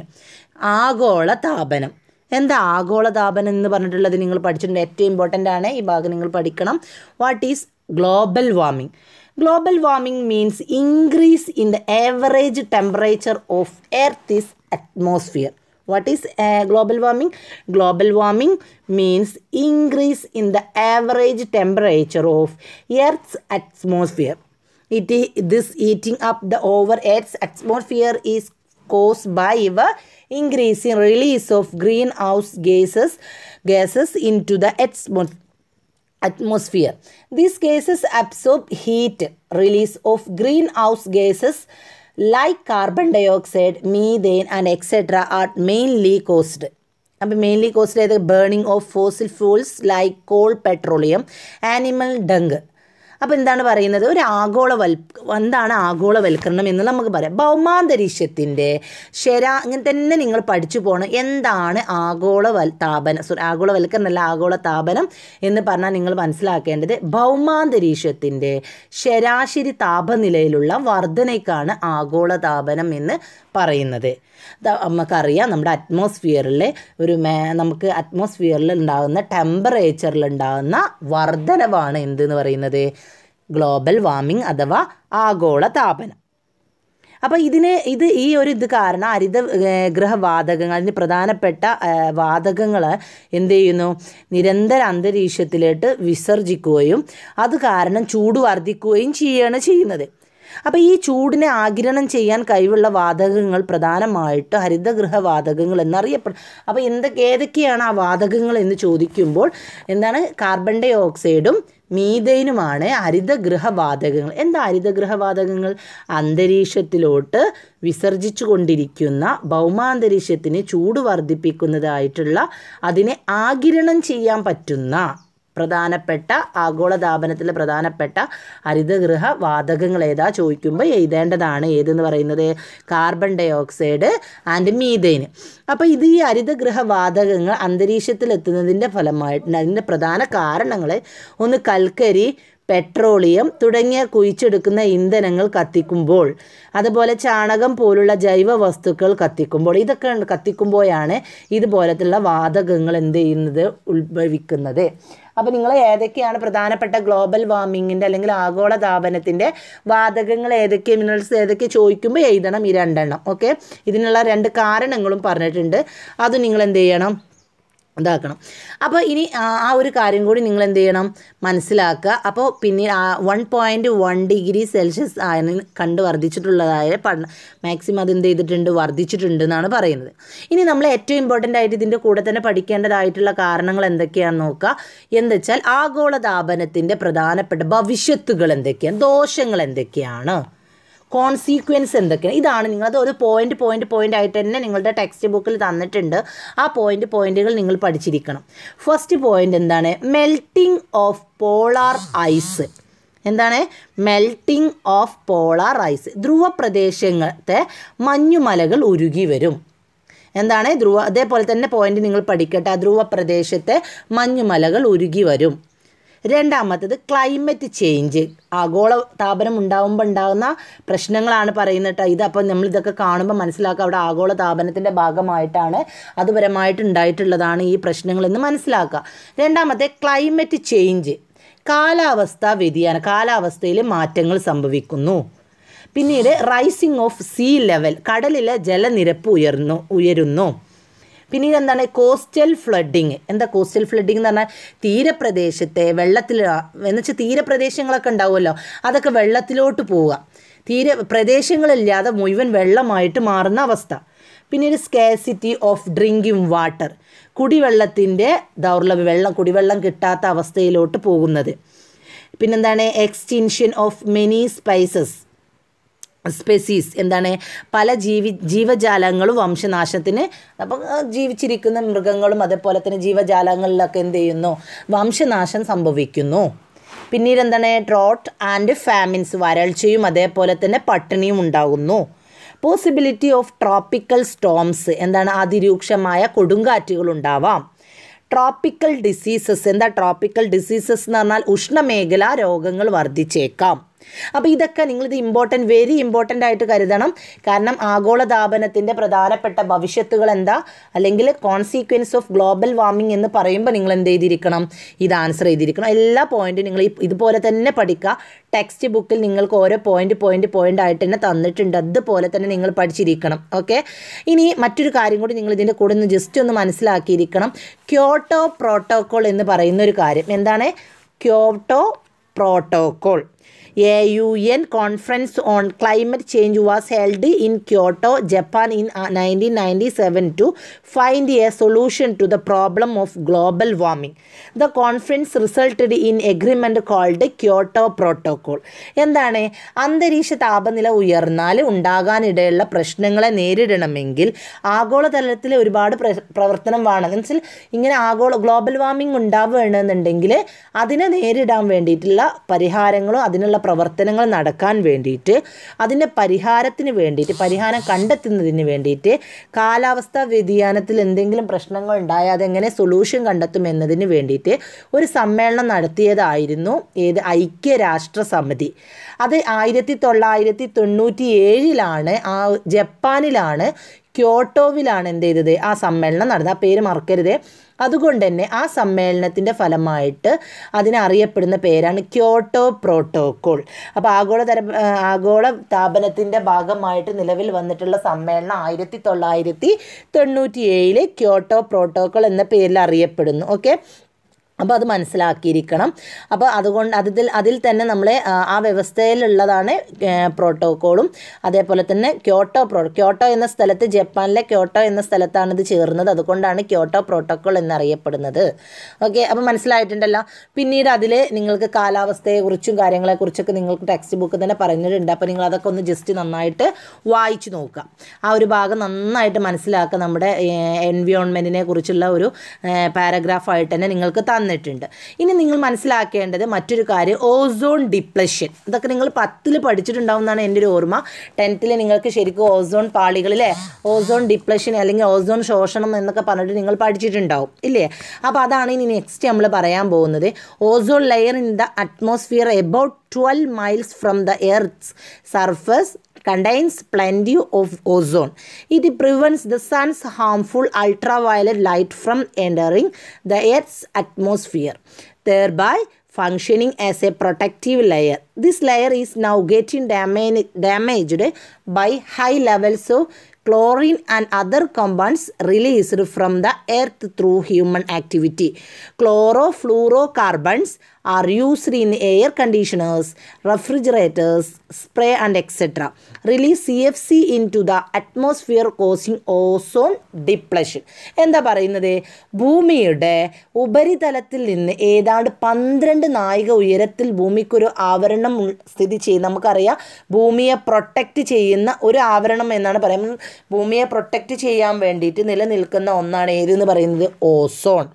ആഗോള താപനം എന്താ ആഗോള താപനം എന്ന് പറഞ്ഞിട്ടുള്ളത് നിങ്ങൾ പഠിച്ചിട്ടുണ്ട് ഏറ്റവും ഇമ്പോർട്ടൻ്റ് ആണ് ഈ ഭാഗം നിങ്ങൾ പഠിക്കണം what is global warming global warming means increase in the average temperature of earth is atmosphere what is uh, global warming global warming means increase in the average temperature of earth's atmosphere it is this heating up the over earth's atmosphere is caused by the increasing release of greenhouse gases gases into the atmosphere atmosphere. These gases absorb heat. Release of greenhouse gases like carbon dioxide, methane and etc. are mainly caused. അപ്പോൾ mainly caused ചെയ്ത് burning of fossil fuels like coal petroleum animal dung അപ്പോൾ എന്താണ് പറയുന്നത് ഒരു ആഗോളവൽ എന്താണ് ആഗോളവൽക്കരണം എന്ന് നമുക്ക് പറയാം ഭൗമാന്തരീക്ഷത്തിൻ്റെ ശരാ അങ്ങനെ തന്നെ നിങ്ങൾ പഠിച്ചു പോകണം എന്താണ് ആഗോളവൽ താപനം സോറി ആഗോളവൽക്കരണം അല്ല ആഗോള താപനം എന്ന് പറഞ്ഞാൽ നിങ്ങൾ മനസ്സിലാക്കേണ്ടത് ഭൗമാന്തരീക്ഷത്തിൻ്റെ ശരാശരി താപനിലയിലുള്ള വർധനയ്ക്കാണ് ആഗോള താപനം എന്ന് പറയുന്നത് നമുക്കറിയാം നമ്മുടെ അറ്റ്മോസ്ഫിയറിൽ ഒരു മേ നമുക്ക് അറ്റ്മോസ്ഫിയറിൽ ഉണ്ടാകുന്ന ടെമ്പറേച്ചറിൽ ഉണ്ടാകുന്ന വർധനവാണ് എന്തെന്ന് പറയുന്നത് ഗ്ലോബൽ വാർമിംഗ് അഥവാ ആഗോള താപനം അപ്പോൾ ഇതിന് ഇത് ഈ ഒരു ഇത് കാരണം ഹരിത ഗൃഹവാതകങ്ങൾ അതിന് പ്രധാനപ്പെട്ട വാതകങ്ങൾ എന്ത് ചെയ്യുന്നു നിരന്തര അന്തരീക്ഷത്തിലോട്ട് വിസർജിക്കുകയും അത് കാരണം ചൂട് വർദ്ധിക്കുകയും ചെയ്യുകയാണ് ചെയ്യുന്നത് അപ്പോൾ ഈ ചൂടിനെ ആഗിരണം ചെയ്യാൻ കഴിവുള്ള വാതകങ്ങൾ പ്രധാനമായിട്ട് ഹരിതഗൃഹ വാതകങ്ങൾ എന്നറിയപ്പെടും അപ്പോൾ എന്തൊക്കെ ഏതൊക്കെയാണ് ആ വാതകങ്ങൾ എന്ന് ചോദിക്കുമ്പോൾ എന്താണ് കാർബൺ ഡൈ ഓക്സൈഡും മീതൈനുമാണ് ഹരിതഗൃഹവാതകങ്ങൾ എന്താ ഹരിതഗൃഹവാതകങ്ങൾ അന്തരീക്ഷത്തിലോട്ട് വിസർജിച്ചു കൊണ്ടിരിക്കുന്ന ഭൗമാന്തരീക്ഷത്തിന് ചൂട് വർദ്ധിപ്പിക്കുന്നതായിട്ടുള്ള അതിനെ ആഗിരണം ചെയ്യാൻ പറ്റുന്ന പ്രധാനപ്പെട്ട ആഗോളതാപനത്തിലെ പ്രധാനപ്പെട്ട ഹരിതഗൃഹ വാതകങ്ങൾ ഏതാ ചോദിക്കുമ്പോൾ എഴുതേണ്ടതാണ് ഏതെന്ന് പറയുന്നത് carbon dioxide and methane അപ്പോൾ ഇത് ഈ ഹരിതഗൃഹ വാതകങ്ങൾ അന്തരീക്ഷത്തിലെത്തുന്നതിൻ്റെ ഫലമായിട്ട് അതിൻ്റെ പ്രധാന കാരണങ്ങൾ ഒന്ന് കൽക്കരി പെട്രോളിയം തുടങ്ങിയ കുഴിച്ചെടുക്കുന്ന ഇന്ധനങ്ങൾ കത്തിക്കുമ്പോൾ അതുപോലെ ചാണകം പോലുള്ള ജൈവ വസ്തുക്കൾ കത്തിക്കുമ്പോൾ ഇതൊക്കെ കത്തിക്കുമ്പോഴാണ് ഇതുപോലത്തുള്ള വാതകങ്ങൾ എന്ത് ചെയ്യുന്നത് ഉത്ഭവിക്കുന്നത് അപ്പോൾ നിങ്ങൾ ഏതൊക്കെയാണ് പ്രധാനപ്പെട്ട ഗ്ലോബൽ വാർമിങ്ങിൻ്റെ അല്ലെങ്കിൽ ആഗോള താപനത്തിൻ്റെ വാതകങ്ങൾ ഏതൊക്കെ മിനറൽസ് ഏതൊക്കെ ചോദിക്കുമ്പോൾ എഴുതണം ഈ രണ്ടെണ്ണം ഓക്കെ ഇതിനുള്ള രണ്ട് കാരണങ്ങളും പറഞ്ഞിട്ടുണ്ട് അത് നിങ്ങൾ എന്ത് ചെയ്യണം ഇതാക്കണം അപ്പോൾ ഇനി ആ ആ ഒരു കാര്യം കൂടി നിങ്ങൾ എന്ത് ചെയ്യണം മനസ്സിലാക്കുക അപ്പോൾ പിന്നെ one point one degree Celsius ആണ് കണ്ട് വർദ്ധിച്ചിട്ടുള്ളതായ പഠനം മാക്സിമം അത് എന്ത് ചെയ്തിട്ടുണ്ട് വർദ്ധിച്ചിട്ടുണ്ട് എന്നാണ് പറയുന്നത് ഇനി നമ്മൾ ഏറ്റവും ഇമ്പോർട്ടൻ്റ് ആയിട്ട് ഇതിൻ്റെ കൂടെ തന്നെ പഠിക്കേണ്ടതായിട്ടുള്ള കാരണങ്ങൾ എന്തൊക്കെയാണെന്ന് നോക്കുക എന്താ വെച്ചാൽ ആഗോളതാപനത്തിൻ്റെ പ്രധാനപ്പെട്ട ഭവിഷ്യത്തുകൾ എന്തൊക്കെയാണ് ദോഷങ്ങൾ എന്തൊക്കെയാണ് കോൺസീക്വൻസ് എന്തൊക്കെയാണ് ഇതാണ് നിങ്ങളത് ഒരു പോയിന്റ് പോയിന്റ് പോയിന്റ് ആയിട്ട് തന്നെ നിങ്ങളുടെ ടെക്സ്റ്റ് ബുക്കിൽ തന്നിട്ടുണ്ട് ആ പോയിന്റ് പോയിന്റുകൾ നിങ്ങൾ പഠിച്ചിരിക്കണം ഫസ്റ്റ് പോയിന്റ് എന്താണ് മെൽറ്റിംഗ് ഓഫ് പോളാർ ഐസ് എന്താണ് മെൽറ്റിംഗ് ഓഫ് പോളാർ ഐസ് ധ്രുവ പ്രദേശത്തെ മഞ്ഞുമലകൾ ഉരുകി വരും എന്താണ് ധ്രുവ അതേപോലെ തന്നെ പോയിന്റ് നിങ്ങൾ പഠിക്കട്ടെ ആ ധ്രുവ പ്രദേശത്തെ മഞ്ഞുമലകൾ ഉരുകി വരും രണ്ടാമത്തത് ക്ലൈമറ്റ് ചേഞ്ച് ആഗോള താപനം ഉണ്ടാകുമ്പോൾ ഉണ്ടാകുന്ന പ്രശ്നങ്ങളാണ് പറയുന്നത് കേട്ടോ ഇത് അപ്പോൾ നമ്മൾ ഇതൊക്കെ കാണുമ്പോൾ മനസ്സിലാക്കുക അവിടെ ആഗോള താപനത്തിൻ്റെ ഭാഗമായിട്ടാണ് അതുപരമായിട്ട് ഉണ്ടായിട്ടുള്ളതാണ് ഈ പ്രശ്നങ്ങളെന്ന് മനസ്സിലാക്കുക രണ്ടാമത്തെ ക്ലൈമറ്റ് ചേഞ്ച് കാലാവസ്ഥാ വ്യതിയാനം കാലാവസ്ഥയിൽ മാറ്റങ്ങൾ സംഭവിക്കുന്നു പിന്നീട് റൈസിങ് ഓഫ് സീ ലെവൽ കടലിലെ ജലനിരപ്പ് ഉയർന്നു ഉയരുന്നു പിന്നീട് എന്താണ് കോസ്റ്റൽ ഫ്ലഡിങ് എന്താ കോസ്റ്റൽ ഫ്ലഡിങ് എന്ന് പറഞ്ഞാൽ തീരപ്രദേശത്തെ വെള്ളത്തിൽ എന്ന് വെച്ചാൽ തീരപ്രദേശങ്ങളൊക്കെ ഉണ്ടാവുമല്ലോ അതൊക്കെ വെള്ളത്തിലോട്ട് പോവുക തീര പ്രദേശങ്ങളില്ലാതെ മുഴുവൻ വെള്ളമായിട്ട് മാറുന്ന അവസ്ഥ പിന്നീട് സ്കേസിറ്റി ഓഫ് ഡ്രിങ്കിങ് വാട്ടർ കുടിവെള്ളത്തിൻ്റെ ദൗർലഭ്യം വെള്ളം കുടിവെള്ളം കിട്ടാത്ത അവസ്ഥയിലോട്ട് പോകുന്നത് പിന്നെന്താണ് extinction of many spices species എന്താണ് പല ജീവി ജീവജാലങ്ങളും വംശനാശത്തിന് അപ്പം ജീവിച്ചിരിക്കുന്ന മൃഗങ്ങളും അതേപോലെ തന്നെ ജീവജാലങ്ങളിലൊക്കെ എന്ത് ചെയ്യുന്നു വംശനാശം സംഭവിക്കുന്നു പിന്നീട് എന്താണ് ട്രോട്ട് ആൻഡ് ഫാമിൻസ് വരൾച്ചയും അതേപോലെ തന്നെ പട്ടിണിയും ഉണ്ടാകുന്നു പോസിബിലിറ്റി ഓഫ് ട്രോപ്പിക്കൽ സ്റ്റോംസ് എന്താണ് അതിരൂക്ഷമായ കൊടുങ്കാറ്റുകൾ ഉണ്ടാവാം ട്രോപ്പിക്കൽ ഡിസീസസ് എന്താ ട്രോപ്പിക്കൽ ഡിസീസസ് എന്ന് പറഞ്ഞാൽ ഉഷ്ണമേഖലാ രോഗങ്ങൾ വർദ്ധിച്ചേക്കാം അപ്പോൾ ഇതൊക്കെ നിങ്ങളിത് ഇമ്പോർട്ടൻറ്റ് വെരി ഇമ്പോർട്ടൻ്റ് ആയിട്ട് കരുതണം കാരണം ആഗോളതാപനത്തിൻ്റെ പ്രധാനപ്പെട്ട ഭവിഷ്യത്തുകൾ എന്താ അല്ലെങ്കിൽ കോൺസീക്വൻസ് ഓഫ് ഗ്ലോബൽ വാർമിംഗ് എന്ന് പറയുമ്പോൾ നിങ്ങൾ എന്ത് ചെയ്തിരിക്കണം ഇത് ആൻസർ ചെയ്തിരിക്കണം എല്ലാ പോയിന്റും നിങ്ങൾ ഈ- ഇതുപോലെ തന്നെ പഠിക്കുക ടെക്സ്റ്റ് ബുക്കിൽ നിങ്ങൾക്ക് ഓരോ പോയിന്റ് പോയിന്റ് പോയിന്റ് ആയിട്ട് തന്നെ തന്നിട്ടുണ്ട് അതുപോലെ തന്നെ നിങ്ങൾ പഠിച്ചിരിക്കണം ഓക്കെ ഇനി മറ്റൊരു കാര്യം കൂടി നിങ്ങൾ ഇതിൻ്റെ കൂടെ ഒന്ന് ജസ്റ്റ് ഒന്ന് മനസ്സിലാക്കിയിരിക്കണം ക്യോട്ടോ പ്രോട്ടോകോൾ എന്ന് പറയുന്ന ഒരു കാര്യം എന്താണ് Kyoto protocol a U N conference on climate change was held in Kyoto Japan in nineteen ninety seven to find a solution to the problem of global warming the conference resulted in agreement called Kyoto protocol എന്താണ് അന്തരീക്ഷ താപനില ഉയർന്നാൽ ഉണ്ടാകാനിടയുള്ള പ്രശ്നങ്ങളെ നേരിടണമെങ്കിൽ ആഗോളതലത്തിൽ ഒരുപാട് പ്ര- പ്രവർത്തനം വേണം എന്ന് വെച്ചാൽ ഇങ്ങനെ ആഗോള ഗ്ലോബൽ വാർമിംഗ് ഉണ്ടാവുകയാണെന്നുണ്ടെങ്കിൽ അതിനെ നേരിടാൻ വേണ്ടിയിട്ടുള്ള പരിഹാരങ്ങളും അതിനുള്ള പ്രവർത്തനങ്ങൾ നടക്കാൻ വേണ്ടിയിട്ട് അതിൻ്റെ പരിഹാരത്തിന് വേണ്ടിയിട്ട് പരിഹാരം കണ്ടെത്തുന്നതിന് വേണ്ടിയിട്ട് കാലാവസ്ഥാ വ്യതിയാനത്തിൽ എന്തെങ്കിലും പ്രശ്നങ്ങൾ ഉണ്ടായാൽ അതെങ്ങനെ സൊല്യൂഷൻ കണ്ടെത്തും എന്നതിന് വേണ്ടിയിട്ട് ഒരു സമ്മേളനം നടത്തിയതായിരുന്നു ഏത് ഐക്യരാഷ്ട്ര സമിതി അത് ആയിരത്തി തൊള്ളായിരത്തി തൊണ്ണൂറ്റി ഏഴിലാണ് ആ ജപ്പാനിലാണ് ക്യോട്ടോവിലാണ് എന്ത് ചെയ്തത് ആ സമ്മേളനം നടന്നത് ആ പേര് മറക്കരുത് അതുകൊണ്ട് തന്നെ ആ സമ്മേളനത്തിൻ്റെ ഫലമായിട്ട് അതിനറിയപ്പെടുന്ന പേരാണ് ക്യോട്ടോ പ്രോട്ടോകോൾ അപ്പോൾ ആഗോളതര ആ, ആഗോള താപനത്തിൻ്റെ ഭാഗമായിട്ട് നിലവിൽ വന്നിട്ടുള്ള സമ്മേളനം ആയിരത്തി തൊള്ളായിരത്തി തൊണ്ണൂറ്റി ഏഴിലെ ക്യോട്ടോ പ്രോട്ടോകോൾ എന്ന പേരിൽ അറിയപ്പെടുന്നു ഓക്കെ അപ്പോൾ അത് മനസ്സിലാക്കിയിരിക്കണം അപ്പോൾ അതുകൊണ്ട് അതിൽ അതിൽ തന്നെ നമ്മളെ ആ, ആ വ്യവസ്ഥയിലുള്ളതാണ് ഏ, പ്രോട്ടോക്കോളും അതേപോലെ തന്നെ ക്യോട്ടോ പ്രോ ക്യോട്ടോ എന്ന സ്ഥലത്ത് ജപ്പാനിലെ ക്യോട്ടോ എന്ന സ്ഥലത്താണ് ഇത് ചേർന്നത് അതുകൊണ്ടാണ് ക്യോട്ടോ പ്രോട്ടോക്കോൾ എന്നറിയപ്പെടുന്നത് ഓക്കെ അപ്പോൾ മനസ്സിലായിട്ടുണ്ടല്ലോ പിന്നീട് അതിൽ നിങ്ങൾക്ക് കാലാവസ്ഥയെക്കുറിച്ചും കാര്യങ്ങളെക്കുറിച്ചൊക്കെ നിങ്ങൾക്ക് ടെക്സ്റ്റ് ബുക്ക് തന്നെ പറഞ്ഞിട്ടുണ്ട് അപ്പോൾ നിങ്ങൾ അതൊക്കെ ഒന്ന് ജസ്റ്റ് നന്നായിട്ട് വായിച്ചു നോക്കുക ആ ഒരു ഭാഗം നന്നായിട്ട് മനസ്സിലാക്കുക നമ്മുടെ എൻവിയോൺമെൻറ്റിനെ കുറിച്ചുള്ള ഒരു പാരഗ്രാഫായിട്ട് തന്നെ നിങ്ങൾക്ക് തന്നിട്ടുണ്ട് ഇനി നിങ്ങൾ മനസ്സിലാക്കേണ്ടത് മറ്റൊരു കാര്യം ഓസോൺ ഡിപ്ലഷൻ ഇതൊക്കെ നിങ്ങൾ പത്തിൽ പഠിച്ചിട്ടുണ്ടാവും എന്നാണ് എൻ്റെ ഒരു ഓർമ്മ ടെൻത്തിൽ നിങ്ങൾക്ക് ശരിക്കും ഓസോൺ പാളികളിലെ ഓസോൺ ഡിപ്ലഷൻ അല്ലെങ്കിൽ ഓസോൺ ശോഷണം എന്നൊക്കെ പറഞ്ഞിട്ട് നിങ്ങൾ പഠിച്ചിട്ടുണ്ടാവും ഇല്ലേ അപ്പോൾ അതാണ് ഇനി നെക്സ്റ്റ് നമ്മൾ പറയാൻ പോകുന്നത് ozone layer in the atmosphere about twelve miles from the earth's surface contains plenty of ozone. It prevents the sun's harmful ultraviolet light from entering the Earth's atmosphere, thereby functioning as a protective layer. This layer is now getting damaged, damaged by high levels of chlorine and other compounds released from the earth through human activity. Chlorofluorocarbons are used in air conditioners, refrigerators, spray and etc. Release CFC into the atmosphere causing ozone depletion. എന്താ പറയുന്നത് ഭൂമിയുടെ ഉപരിതലത്തിൽ നിന്ന് ഏതാണ്ട് പന്ത്രണ്ട് നായിക ഉയരത്തിൽ ഭൂമിക്കൊരു ആവരണം ഉൾ- സ്ഥിതി ചെയ്യും നമുക്കറിയാം ഭൂമിയെ പ്രൊട്ടക്റ്റ് ചെയ്യുന്ന ഒരു ആവരണം എന്നാണ് പറയുന്നത് ഭൂമിയെ പ്രൊട്ടക്റ്റ് ചെയ്യാൻ വേണ്ടിയിട്ട് നിലനിൽക്കുന്ന ഒന്നാണ് ഏതെന്ന് പറയുന്നത് ഓസോൺ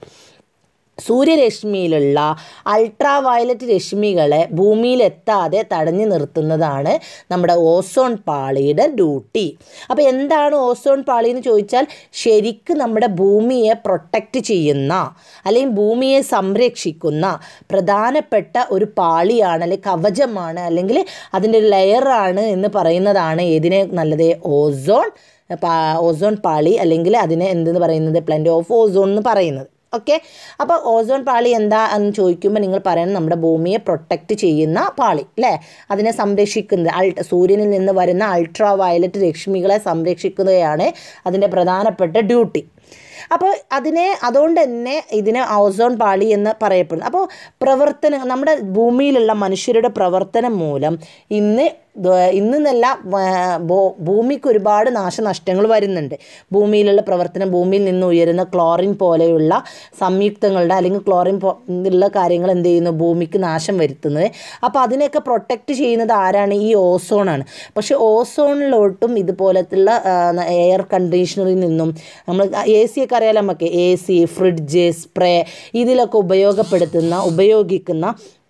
സൂര്യരശ്മിയിലുള്ള അൾട്രാ വയലറ്റ് രശ്മികളെ ഭൂമിയിലെത്താതെ തടഞ്ഞു നിർത്തുന്നതാണ് നമ്മുടെ ഓസോൺ പാളിയുടെ ഡ്യൂട്ടി അപ്പോൾ എന്താണ് ഓസോൺ പാളി എന്ന് ചോദിച്ചാൽ ശരിക്കും നമ്മുടെ ഭൂമിയെ പ്രൊട്ടക്റ്റ് ചെയ്യുന്ന അല്ലെങ്കിൽ ഭൂമിയെ സംരക്ഷിക്കുന്ന പ്രധാനപ്പെട്ട ഒരു പാളിയാണ് അല്ലെങ്കിൽ കവചമാണ് അല്ലെങ്കിൽ അതിൻ്റെ ഒരു ലെയറാണ് എന്ന് പറയുന്നതാണ് ഏതിനെ നല്ലത് ഓസോൺ പാ- ഓസോൺ പാളി അല്ലെങ്കിൽ അതിനെ എന്തെന്ന് പറയുന്നത് പ്ലൻ്റ് ഓഫ് ഓസോൺ എന്ന് പറയുന്നത് ഓക്കെ അപ്പോൾ ഓസോൺ പാളി എന്താ എന്ന് ചോദിക്കുമ്പോൾ നിങ്ങൾ പറയണം നമ്മുടെ ഭൂമിയെ പ്രൊട്ടക്റ്റ് ചെയ്യുന്ന പാളി അല്ലേ അതിനെ സംരക്ഷിക്കുന്നത് അൾ സൂര്യനിൽ നിന്ന് വരുന്ന അൾട്രാ വയലറ്റ് രശ്മികളെ സംരക്ഷിക്കുകയാണ് അതിൻ്റെ പ്രധാനപ്പെട്ട ഡ്യൂട്ടി അപ്പോൾ അതിനെ അതുകൊണ്ട് തന്നെ ഇതിനെ ഓസോൺ പാളി എന്ന് പറയപ്പെടുന്നു അപ്പോൾ പ്രവർത്തനം നമ്മുടെ ഭൂമിയിലുള്ള മനുഷ്യരുടെ പ്രവർത്തനം മൂലം ഇന്ന് ദ- ഇന്നെന്നല്ല വ- ഭൂ- ഭൂമിക്ക് ഒരുപാട് നാശനഷ്ടങ്ങൾ വരുന്നുണ്ട് ഭൂമിയിലുള്ള പ്രവർത്തനം ഭൂമിയിൽ നിന്ന് ഉയരുന്ന ക്ലോറിൻ പോലെയുള്ള സംയുക്തങ്ങളുടെ അല്ലെങ്കിൽ ക്ലോറിൻ പോ- ഉള്ള കാര്യങ്ങൾ എന്ത് ചെയ്യുന്നു ഭൂമിക്ക് നാശം വരുത്തുന്നത് അപ്പോൾ അതിനെയൊക്കെ പ്രൊട്ടക്റ്റ് ചെയ്യുന്നത് ആരാണ് ഈ ഓസോണാണ് പക്ഷേ ഓസോണിലോട്ടും ഇതുപോലത്തുള്ള എയർ കണ്ടീഷണറിൽ നിന്നും നമ്മൾ എ സി ഒക്കെ അറിയാലോ നമുക്ക് എ സി ഫ്രിഡ്ജ് സ്പ്രേ ഇതിലൊക്കെ ഉപയോഗപ്പെടുത്തുന്ന ഉപയോഗിക്കുന്ന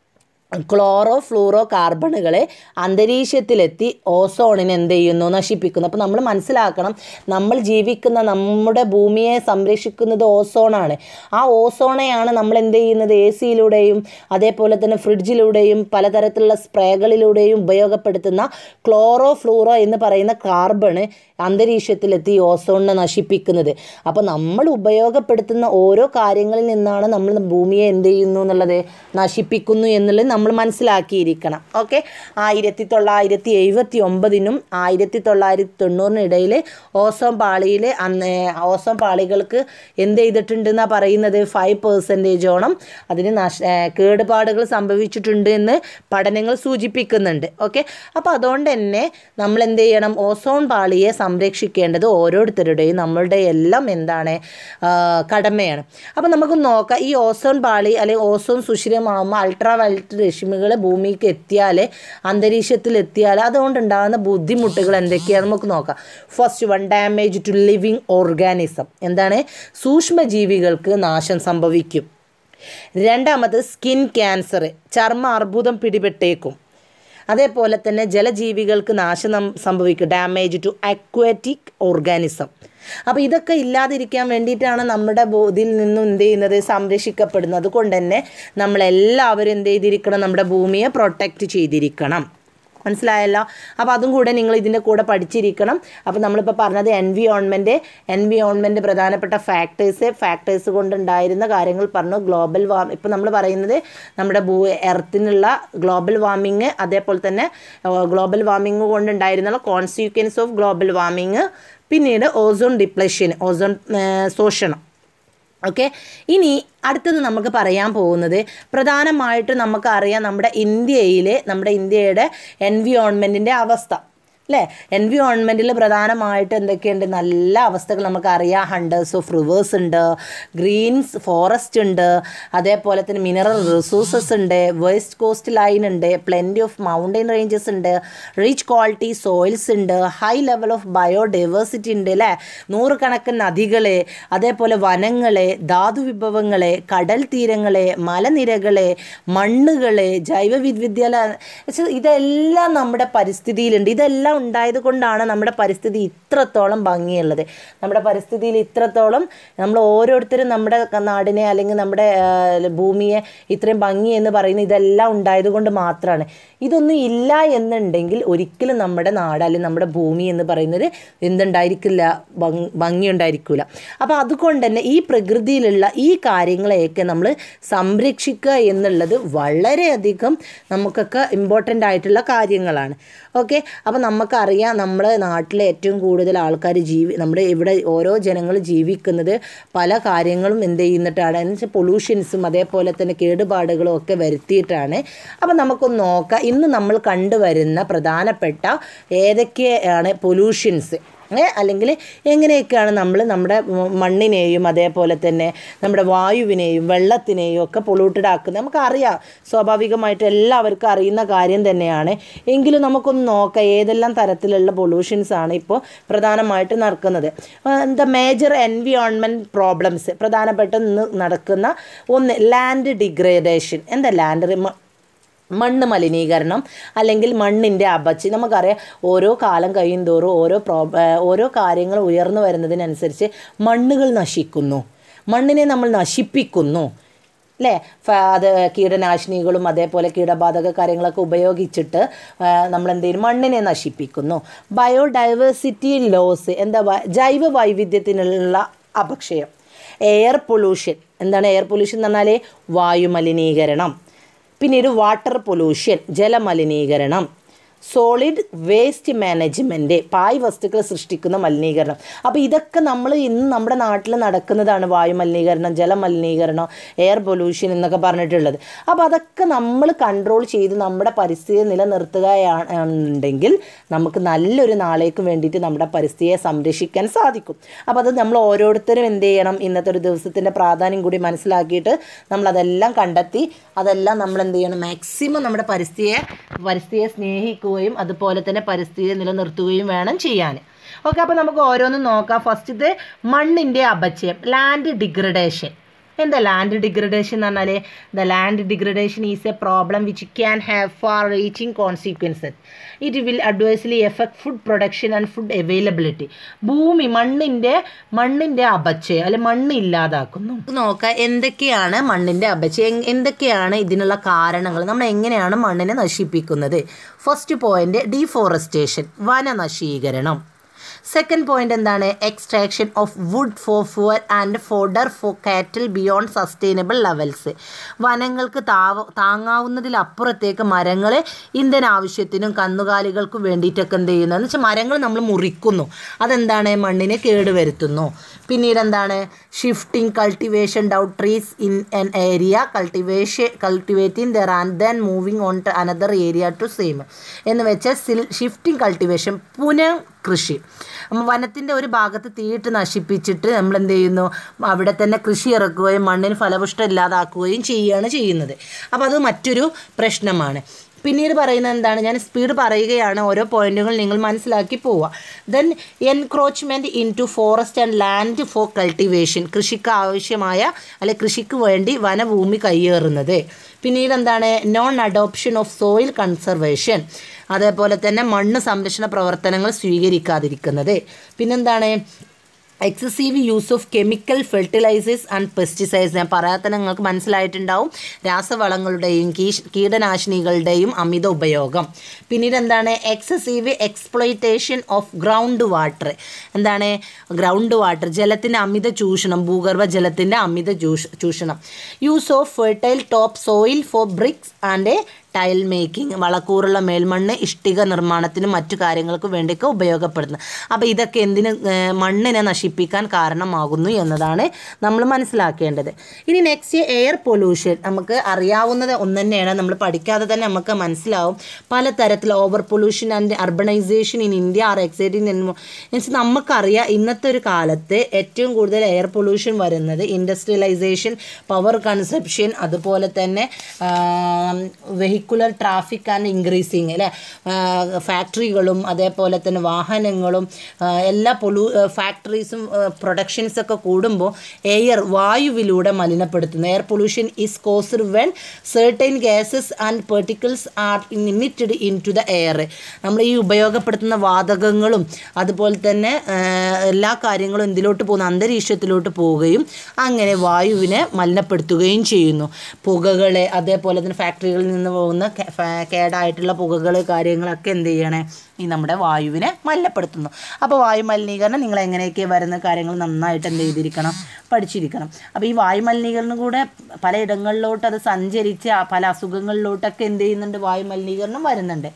ക്ലോറോ ഫ്ലൂറോ കാർബണുകളെ അന്തരീക്ഷത്തിലെത്തി ഓസോണിനെ എന്ത് ചെയ്യുന്നു നശിപ്പിക്കുന്നു അപ്പോൾ നമ്മൾ മനസ്സിലാക്കണം നമ്മൾ ജീവിക്കുന്ന നമ്മുടെ ഭൂമിയെ സംരക്ഷിക്കുന്നത് ഓസോണാണ് ആ ഓസോണെയാണ് നമ്മൾ എന്ത് ചെയ്യുന്നത് എ സിയിലൂടെയും അതേപോലെ തന്നെ ഫ്രിഡ്ജിലൂടെയും പലതരത്തിലുള്ള സ്പ്രേകളിലൂടെയും ഉപയോഗപ്പെടുത്തുന്ന ക്ലോറോ ഫ്ലൂറോ എന്ന് പറയുന്ന കാർബണ് അന്തരീക്ഷത്തിലെത്തി ഓസോണിനെ നശിപ്പിക്കുന്നത് അപ്പോൾ നമ്മൾ ഉപയോഗപ്പെടുത്തുന്ന ഓരോ കാര്യങ്ങളിൽ നിന്നാണ് നമ്മൾ ഭൂമിയെ എന്ത് ചെയ്യുന്നു എന്നുള്ളത് നശിപ്പിക്കുന്നു എന്നുള്ളത് നമ്മൾ മനസ്സിലാക്കിയിരിക്കണം ഓക്കെ ആയിരത്തി തൊള്ളായിരത്തി എഴുപത്തി ഒമ്പതിനും ആയിരത്തി തൊള്ളായിരത്തി തൊണ്ണൂറിനും ഇടയിൽ ഓസോൺ പാളിയിൽ അന്ന് ഓസോൺ പാളികൾക്ക് എന്ത് ചെയ്തിട്ടുണ്ടെന്നാണ് പറയുന്നത് ഫൈവ് പെർസെൻറ്റേജോളം അതിന് നഷ ഏഹ് കേടുപാടുകൾ സംഭവിച്ചിട്ടുണ്ട് എന്ന് പഠനങ്ങൾ സൂചിപ്പിക്കുന്നുണ്ട് ഓക്കെ അപ്പോൾ അതുകൊണ്ട് തന്നെ നമ്മൾ എന്ത് ചെയ്യണം ഓസോൺ പാളിയെ സംരക്ഷിക്കേണ്ടത് ഓരോരുത്തരുടെയും നമ്മളുടെ എല്ലാം എന്താണ് ആ, കടമയാണ് അപ്പോൾ നമുക്ക് നോക്കാം ഈ ഓസോൺ പാളി അല്ലെങ്കിൽ ഓസോൺ സുഷിരമാകുമ്പോൾ അൾട്രാ വയലറ്റ് രശ്മികൾ ഭൂമിക്ക് എത്തിയാൽ അന്തരീക്ഷത്തിൽ എത്തിയാൽ അതുകൊണ്ടുണ്ടാകുന്ന ബുദ്ധിമുട്ടുകൾ എന്തൊക്കെയാണ് നമുക്ക് നോക്കാം first one damage to living organism എന്താണ് സൂക്ഷ്മജീവികൾക്ക് നാശം സംഭവിക്കും രണ്ടാമത് സ്കിൻ ക്യാൻസർ ചർമ്മ അർബുദം പിടിപെട്ടേക്കും അതേപോലെ തന്നെ ജലജീവികൾക്ക് നാശം നം- സംഭവിക്കും ഡാമേജ് ടു അക്വാറ്റിക് ഓർഗാനിസം അപ്പോൾ ഇതൊക്കെ ഇല്ലാതിരിക്കാൻ വേണ്ടിയിട്ടാണ് നമ്മുടെ ബോധിയിൽ നിന്നും എന്ത് ചെയ്യുന്നത് സംരക്ഷിക്കപ്പെടുന്നത് അതുകൊണ്ട് തന്നെ നമ്മളെല്ലാവരും എന്ത് ചെയ്തിരിക്കണം നമ്മുടെ ഭൂമിയെ പ്രൊട്ടക്റ്റ് ചെയ്തിരിക്കണം മനസ്സിലായല്ലോ അപ്പോൾ അതും കൂടെ നിങ്ങൾ ഇതിൻ്റെ കൂടെ പഠിച്ചിരിക്കണം അപ്പോൾ നമ്മളിപ്പോൾ പറഞ്ഞത് എൻവിയോൺമെൻറ്റ് എൻവിയോൺമെൻറ്റ് പ്രധാനപ്പെട്ട ഫാക്ടേഴ്സ് ഫാക്ടേഴ്സ് കൊണ്ടുണ്ടായിരുന്ന കാര്യങ്ങൾ പറഞ്ഞു ഗ്ലോബൽ വാം ഇപ്പോൾ നമ്മൾ പറയുന്നത് നമ്മുടെ ഭൂ എർത്തിനുള്ള ഗ്ലോബൽ വാർമിങ് അതേപോലെ തന്നെ ഗ്ലോബൽ വാർമിങ് കൊണ്ടുണ്ടായിരുന്ന കോൺസിക്വൻസ് ഓഫ് ഗ്ലോബൽ വാർമിങ് പിന്നീട് ഓസോൺ ഡിപ്ലഷൻ ഓസോൺ ശോഷണം ഓക്കെ ഇനി അടുത്തത് നമുക്ക് പറയാൻ പോകുന്നത് പ്രധാനമായിട്ടും നമുക്കറിയാം നമ്മുടെ ഇന്ത്യയിലെ നമ്മുടെ ഇന്ത്യയുടെ എൻവിയോൺമെൻറ്റിൻ്റെ അവസ്ഥ അല്ലേ എൻവിയോൺമെൻറ്റിൽ പ്രധാനമായിട്ട് എന്തൊക്കെയുണ്ട് നല്ല അവസ്ഥകൾ നമുക്കറിയാം ഹണ്ടേഴ്സ് ഓഫ് റിവേഴ്സ് ഉണ്ട് ഗ്രീൻസ് ഫോറസ്റ്റ് ഉണ്ട് അതേപോലെ തന്നെ മിനറൽ റിസോഴ്സസ് ഉണ്ട് വെസ്റ്റ് കോസ്റ്റ് ലൈൻ ഉണ്ട് പ്ലെൻറ്റി ഓഫ് മൗണ്ടൻ റേഞ്ചസ് ഉണ്ട് റിച്ച് ക്വാളിറ്റി സോയിൽസ് ഉണ്ട് ഹൈ ലെവൽ ഓഫ് ബയോഡൈവേഴ്സിറ്റി ഉണ്ട് അല്ലേ നൂറുകണക്കിന് നദികൾ അതേപോലെ വനങ്ങൾ ധാതു വിഭവങ്ങൾ കടൽ തീരങ്ങൾ മലനിരകൾ മണ്ണുകൾ ജൈവവിദ്യാല ഇതെല്ലാം നമ്മുടെ പരിസ്ഥിതിയിലുണ്ട് ഇതെല്ലാം ഉണ്ടായത് കൊണ്ടാണ് നമ്മുടെ പരിസ്ഥിതി ഇത്രത്തോളം ഭംഗിയുള്ളത് നമ്മുടെ പരിസ്ഥിതിയിൽ ഇത്രത്തോളം നമ്മൾ ഓരോരുത്തരും നമ്മുടെ ക- നാടിനെ അല്ലെങ്കിൽ നമ്മുടെ ആ, ഭൂമിയെ ഇത്രയും ഭംഗി എന്ന് പറയുന്നത് ഇതെല്ലാം ഉണ്ടായത് കൊണ്ട് മാത്രമാണ് ഇതൊന്നും ഇല്ല എന്നുണ്ടെങ്കിൽ ഒരിക്കലും നമ്മുടെ നാട് അല്ലെങ്കിൽ നമ്മുടെ ഭൂമി എന്ന് പറയുന്നത് എന്തുണ്ടായിരിക്കില്ല ഭംഗി ഭംഗി ഉണ്ടായിരിക്കില്ല അപ്പോൾ അതുകൊണ്ട് തന്നെ ഈ പ്രകൃതിയിലുള്ള ഈ കാര്യങ്ങളെയൊക്കെ നമ്മൾ സംരക്ഷിക്കുക എന്നുള്ളത് വളരെയധികം നമുക്കൊക്കെ ഇമ്പോർട്ടൻ്റ് ആയിട്ടുള്ള കാര്യങ്ങളാണ് ഓക്കെ അപ്പോൾ നമുക്ക് നമുക്കറിയാം നമ്മുടെ നാട്ടിലെ ഏറ്റവും കൂടുതൽ ആൾക്കാർ ജീവി നമ്മുടെ ഇവിടെ ഓരോ ജനങ്ങൾ ജീവിക്കുന്നത് പല കാര്യങ്ങളും എന്ത് ചെയ്യുന്നിട്ടാണ് എന്ന് വെച്ചാൽ പൊല്യൂഷൻസും അതേപോലെ തന്നെ കേടുപാടുകളും ഒക്കെ വരുത്തിയിട്ടാണ് അപ്പം നമുക്കൊന്ന് നോക്കാം ഇന്ന് നമ്മൾ കണ്ടുവരുന്ന പ്രധാനപ്പെട്ട ഏതൊക്കെയാണ് പൊല്യൂഷൻസ് ഏ അല്ലെങ്കിൽ എങ്ങനെയൊക്കെയാണ് നമ്മൾ നമ്മുടെ മണ്ണിനെയും അതേപോലെ തന്നെ നമ്മുടെ വായുവിനെയും വെള്ളത്തിനെയും ഒക്കെ പൊള്യൂട്ടഡ് ആക്കുന്നത് നമുക്കറിയാം സ്വാഭാവികമായിട്ട് എല്ലാവർക്കും അറിയുന്ന കാര്യം തന്നെയാണ് എങ്കിലും നമുക്കൊന്ന് നോക്കാം ഏതെല്ലാം തരത്തിലുള്ള പൊല്യൂഷൻസ് ആണ് ഇപ്പോൾ പ്രധാനമായിട്ട് നടക്കുന്നത് ദ മേജർ എൻവിയോൺമെൻറ്റ് പ്രോബ്ലംസ് പ്രധാനപ്പെട്ട ഇന്ന് നടക്കുന്ന ഒന്ന് ലാൻഡ് ഡിഗ്രേഡേഷൻ എന്താ ലാൻഡ് മണ്ണ് മലിനീകരണം അല്ലെങ്കിൽ മണ്ണിൻ്റെ അപച്ചി നമുക്കറിയാം ഓരോ കാലം കഴിയും തോറും ഓരോ പ്രോ ഓരോ കാര്യങ്ങൾ ഉയർന്നു വരുന്നതിനനുസരിച്ച് മണ്ണുകൾ നശിക്കുന്നു മണ്ണിനെ നമ്മൾ നശിപ്പിക്കുന്നു അല്ലേ ഫ- അത് കീടനാശിനികളും അതേപോലെ കീടബാധക കാര്യങ്ങളൊക്കെ ഉപയോഗിച്ചിട്ട് നമ്മൾ എന്ത് ചെയ്യും മണ്ണിനെ നശിപ്പിക്കുന്നു ബയോഡൈവേഴ്സിറ്റി ലോസ് എന്താ വ- ജൈവ വൈവിധ്യത്തിനുള്ള അപക്ഷയം എയർ പൊല്യൂഷൻ എന്താണ് എയർ പൊല്യൂഷൻ എന്ന് പറഞ്ഞാൽ വായു മലിനീകരണം പിന്നീട് വാട്ടർ പൊല്യൂഷൻ ജലമലിനീകരണം സോളിഡ് വേസ്റ്റ് മാനേജ്മെൻറ്റ് പായ് വസ്തുക്കൾ സൃഷ്ടിക്കുന്ന മലിനീകരണം അപ്പോൾ ഇതൊക്കെ നമ്മൾ ഇന്ന് നമ്മുടെ നാട്ടിൽ നടക്കുന്നതാണ് വായു മലിനീകരണം ജലമലിനീകരണം എയർ പൊല്യൂഷൻ എന്നൊക്കെ പറഞ്ഞിട്ടുള്ളത് അപ്പോൾ അതൊക്കെ നമ്മൾ കൺട്രോൾ ചെയ്ത് നമ്മുടെ പരിസ്ഥിതിയെ നിലനിർത്തുകയാണെന്നുണ്ടെങ്കിൽ നമുക്ക് നല്ലൊരു നാളേക്ക് വേണ്ടിയിട്ട് നമ്മുടെ പരിസ്ഥിതിയെ സംരക്ഷിക്കാൻ സാധിക്കും അപ്പോൾ അത് നമ്മൾ ഓരോരുത്തരും എന്ത് ചെയ്യണം ഇന്നത്തെ ഒരു ദിവസത്തിൻ്റെ പ്രാധാന്യം കൂടി മനസ്സിലാക്കിയിട്ട് നമ്മളതെല്ലാം കണ്ടെത്തി അതെല്ലാം നമ്മൾ എന്ത് ചെയ്യണം മാക്സിമം നമ്മുടെ പരിസ്ഥിതിയെ പരിസ്ഥിതിയെ സ്നേഹിക്കുകയും അതുപോലെ തന്നെ പരിസ്ഥിതിയെ നിലനിർത്തുകയും വേണം ചെയ്യാൻ ഓക്കെ അപ്പോൾ നമുക്ക് ഓരോന്നും നോക്കാം ഫസ്റ്റ് ഇത് മണ്ണിൻ്റെ അപചയം ലാൻഡ് ഡിഗ്രഡേഷൻ എന്താ ലാൻഡ് ഡിഗ്രഡേഷൻ എന്ന് പറഞ്ഞാൽ the land degradation is a problem which can have far reaching consequences it will adversely affect food production and food availability ഭൂമി മണ്ണിൻ്റെ മണ്ണിൻ്റെ അപച്ചയം അല്ലെ മണ്ണ് ഇല്ലാതാക്കുന്നു നോക്കാം എന്തൊക്കെയാണ് മണ്ണിൻ്റെ അപച്ചയം എന്തൊക്കെയാണ് ഇതിനുള്ള കാരണങ്ങൾ നമ്മൾ എങ്ങനെയാണ് മണ്ണിനെ നശിപ്പിക്കുന്നത് ഫസ്റ്റ് പോയിന്റ് ഡീഫോറസ്റ്റേഷൻ വനനശീകരണം സെക്കൻഡ് പോയിന്റ് എന്താണ് extraction of wood for fuel and fodder for cattle beyond sustainable levels വനങ്ങൾക്ക് താവ താങ്ങാവുന്നതിലപ്പുറത്തേക്ക് മരങ്ങൾ ഇന്ധന ആവശ്യത്തിനും കന്നുകാലികൾക്കും വേണ്ടിയിട്ടൊക്കെ എന്ത് ചെയ്യുന്നു എന്ന് വെച്ചാൽ മരങ്ങൾ നമ്മൾ മുറിക്കുന്നു അതെന്താണ് മണ്ണിനെ കേടുവരുത്തുന്നു പിന്നീട് എന്താണ് shifting cultivation down trees in an area cultivation cultivating there and then moving on to another area to same എന്ന് വെച്ചാൽ സിൽ ഷിഫ്റ്റിംഗ് കൾട്ടിവേഷൻ പുനഃ കൃഷി അപ്പം വനത്തിൻ്റെ ഒരു ഭാഗത്ത് തീയിട്ട് നശിപ്പിച്ചിട്ട് നമ്മൾ എന്ത് ചെയ്യുന്നു അവിടെ തന്നെ കൃഷി ഇറക്കുകയും മണ്ണിന് ഫലപുഷ്ടം ഇല്ലാതാക്കുകയും ചെയ്യുകയാണ് ചെയ്യുന്നത് അപ്പോൾ അത് മറ്റൊരു പ്രശ്നമാണ് പിന്നീട് പറയുന്നത് എന്താണ് ഞാൻ സ്പീഡ് പറയുകയാണ് ഓരോ പോയിന്റുകൾ നിങ്ങൾ മനസ്സിലാക്കി പോവുക then encroachment into forest and land for cultivation കൃഷിക്ക് ആവശ്യമായ അല്ലെ കൃഷിക്ക് വേണ്ടി വനഭൂമി കയ്യേറുന്നത് പിന്നീട് എന്താണ് non adoption of soil conservation അതേപോലെ തന്നെ മണ്ണ് സംരക്ഷണ പ്രവർത്തനങ്ങൾ സ്വീകരിക്കാതിരിക്കുന്നത് പിന്നെന്താണ് excessive use of chemical fertilisers and pesticides ഞാൻ പറയാത്ത നിങ്ങൾക്ക് മനസ്സിലായിട്ടുണ്ടാവും രാസവളങ്ങളുടെയും കീഷ് കീടനാശിനികളുടെയും അമിത ഉപയോഗം പിന്നീട് എന്താണ് excessive exploitation of ground water എന്താണ് ഗ്രൗണ്ട് വാട്ടർ ജലത്തിൻ്റെ അമിത ചൂഷണം ഭൂഗർഭ ജലത്തിൻ്റെ അമിത ചൂഷ ചൂഷണം use of fertile top soil for bricks and tile making വളക്കൂറുള്ള മേൽമണ്ണ് ഇഷ്ടിക നിർമ്മാണത്തിനും മറ്റു കാര്യങ്ങൾക്കും വേണ്ടിയൊക്കെ ഉപയോഗപ്പെടുത്തുന്നത് അപ്പോൾ ഇതൊക്കെ എന്തിന് ഏർ മണ്ണിനെ നശിപ്പിക്കാൻ കാരണമാകുന്നു എന്നതാണ് നമ്മൾ മനസ്സിലാക്കേണ്ടത് ഇനി നെക്സ്റ്റ് എയർ പൊല്യൂഷൻ നമുക്ക് അറിയാവുന്നത് ഒന്ന് തന്നെയാണ് നമ്മൾ പഠിക്കാതെ തന്നെ നമുക്ക് മനസ്സിലാവും പലതരത്തിൽ over pollution and urbanisation in India are exciting means നമുക്കറിയാം ഇന്നത്തെ ഒരു കാലത്ത് ഏറ്റവും കൂടുതൽ എയർ പൊല്യൂഷൻ വരുന്നത് ഇൻഡസ്ട്രിയലൈസേഷൻ പവർ കൺസപ്ഷൻ അതുപോലെ തന്നെ വെഹിക്കുലർ ട്രാഫിക് ആൻഡ് ഇൻക്രീസിങ് അല്ലേ ഫാക്ടറികളും അതേപോലെ തന്നെ വാഹനങ്ങളും ആ, എല്ലാ പൊലൂ ഫാക്ടറീസും പ്രൊഡക്ഷൻസൊക്കെ കൂടുമ്പോൾ എയർ വായുവിലൂടെ മലിനപ്പെടുത്തുന്നു air pollution is caused when certain gases and particles are emitted into the air നമ്മൾ ഈ ഉപയോഗപ്പെടുത്തുന്ന വാതകങ്ങളും അതുപോലെ തന്നെ ആ, എല്ലാ കാര്യങ്ങളും എന്തിലോട്ട് പോകുന്നു അന്തരീക്ഷത്തിലോട്ട് പോവുകയും അങ്ങനെ വായുവിനെ മലിനപ്പെടുത്തുകയും ചെയ്യുന്നു പുകകളെ അതേപോലെ തന്നെ ഫാക്ടറികളിൽ നിന്ന് പോകുന്ന കേ- ഫാ- കേടായിട്ടുള്ള പുകകൾ കാര്യങ്ങളൊക്കെ എന്ത് ചെയ്യണേ ഈ നമ്മുടെ വായുവിനെ മലിനപ്പെടുത്തുന്നു അപ്പോൾ വായു മലിനീകരണം നിങ്ങൾ എങ്ങനെയൊക്കെ വരുന്ന കാര്യങ്ങൾ നന്നായിട്ട് എന്ത് ചെയ്തിരിക്കണം പഠിച്ചിരിക്കണം അപ്പോൾ ഈ വായു മലിനീകരണം കൂടെ പലയിടങ്ങളിലോട്ട് അത് സഞ്ചരിച്ച് ആ പല അസുഖങ്ങളിലോട്ടൊക്കെ എന്ത് ചെയ്യുന്നുണ്ട് വായു മലിനീകരണം വരുന്നുണ്ട്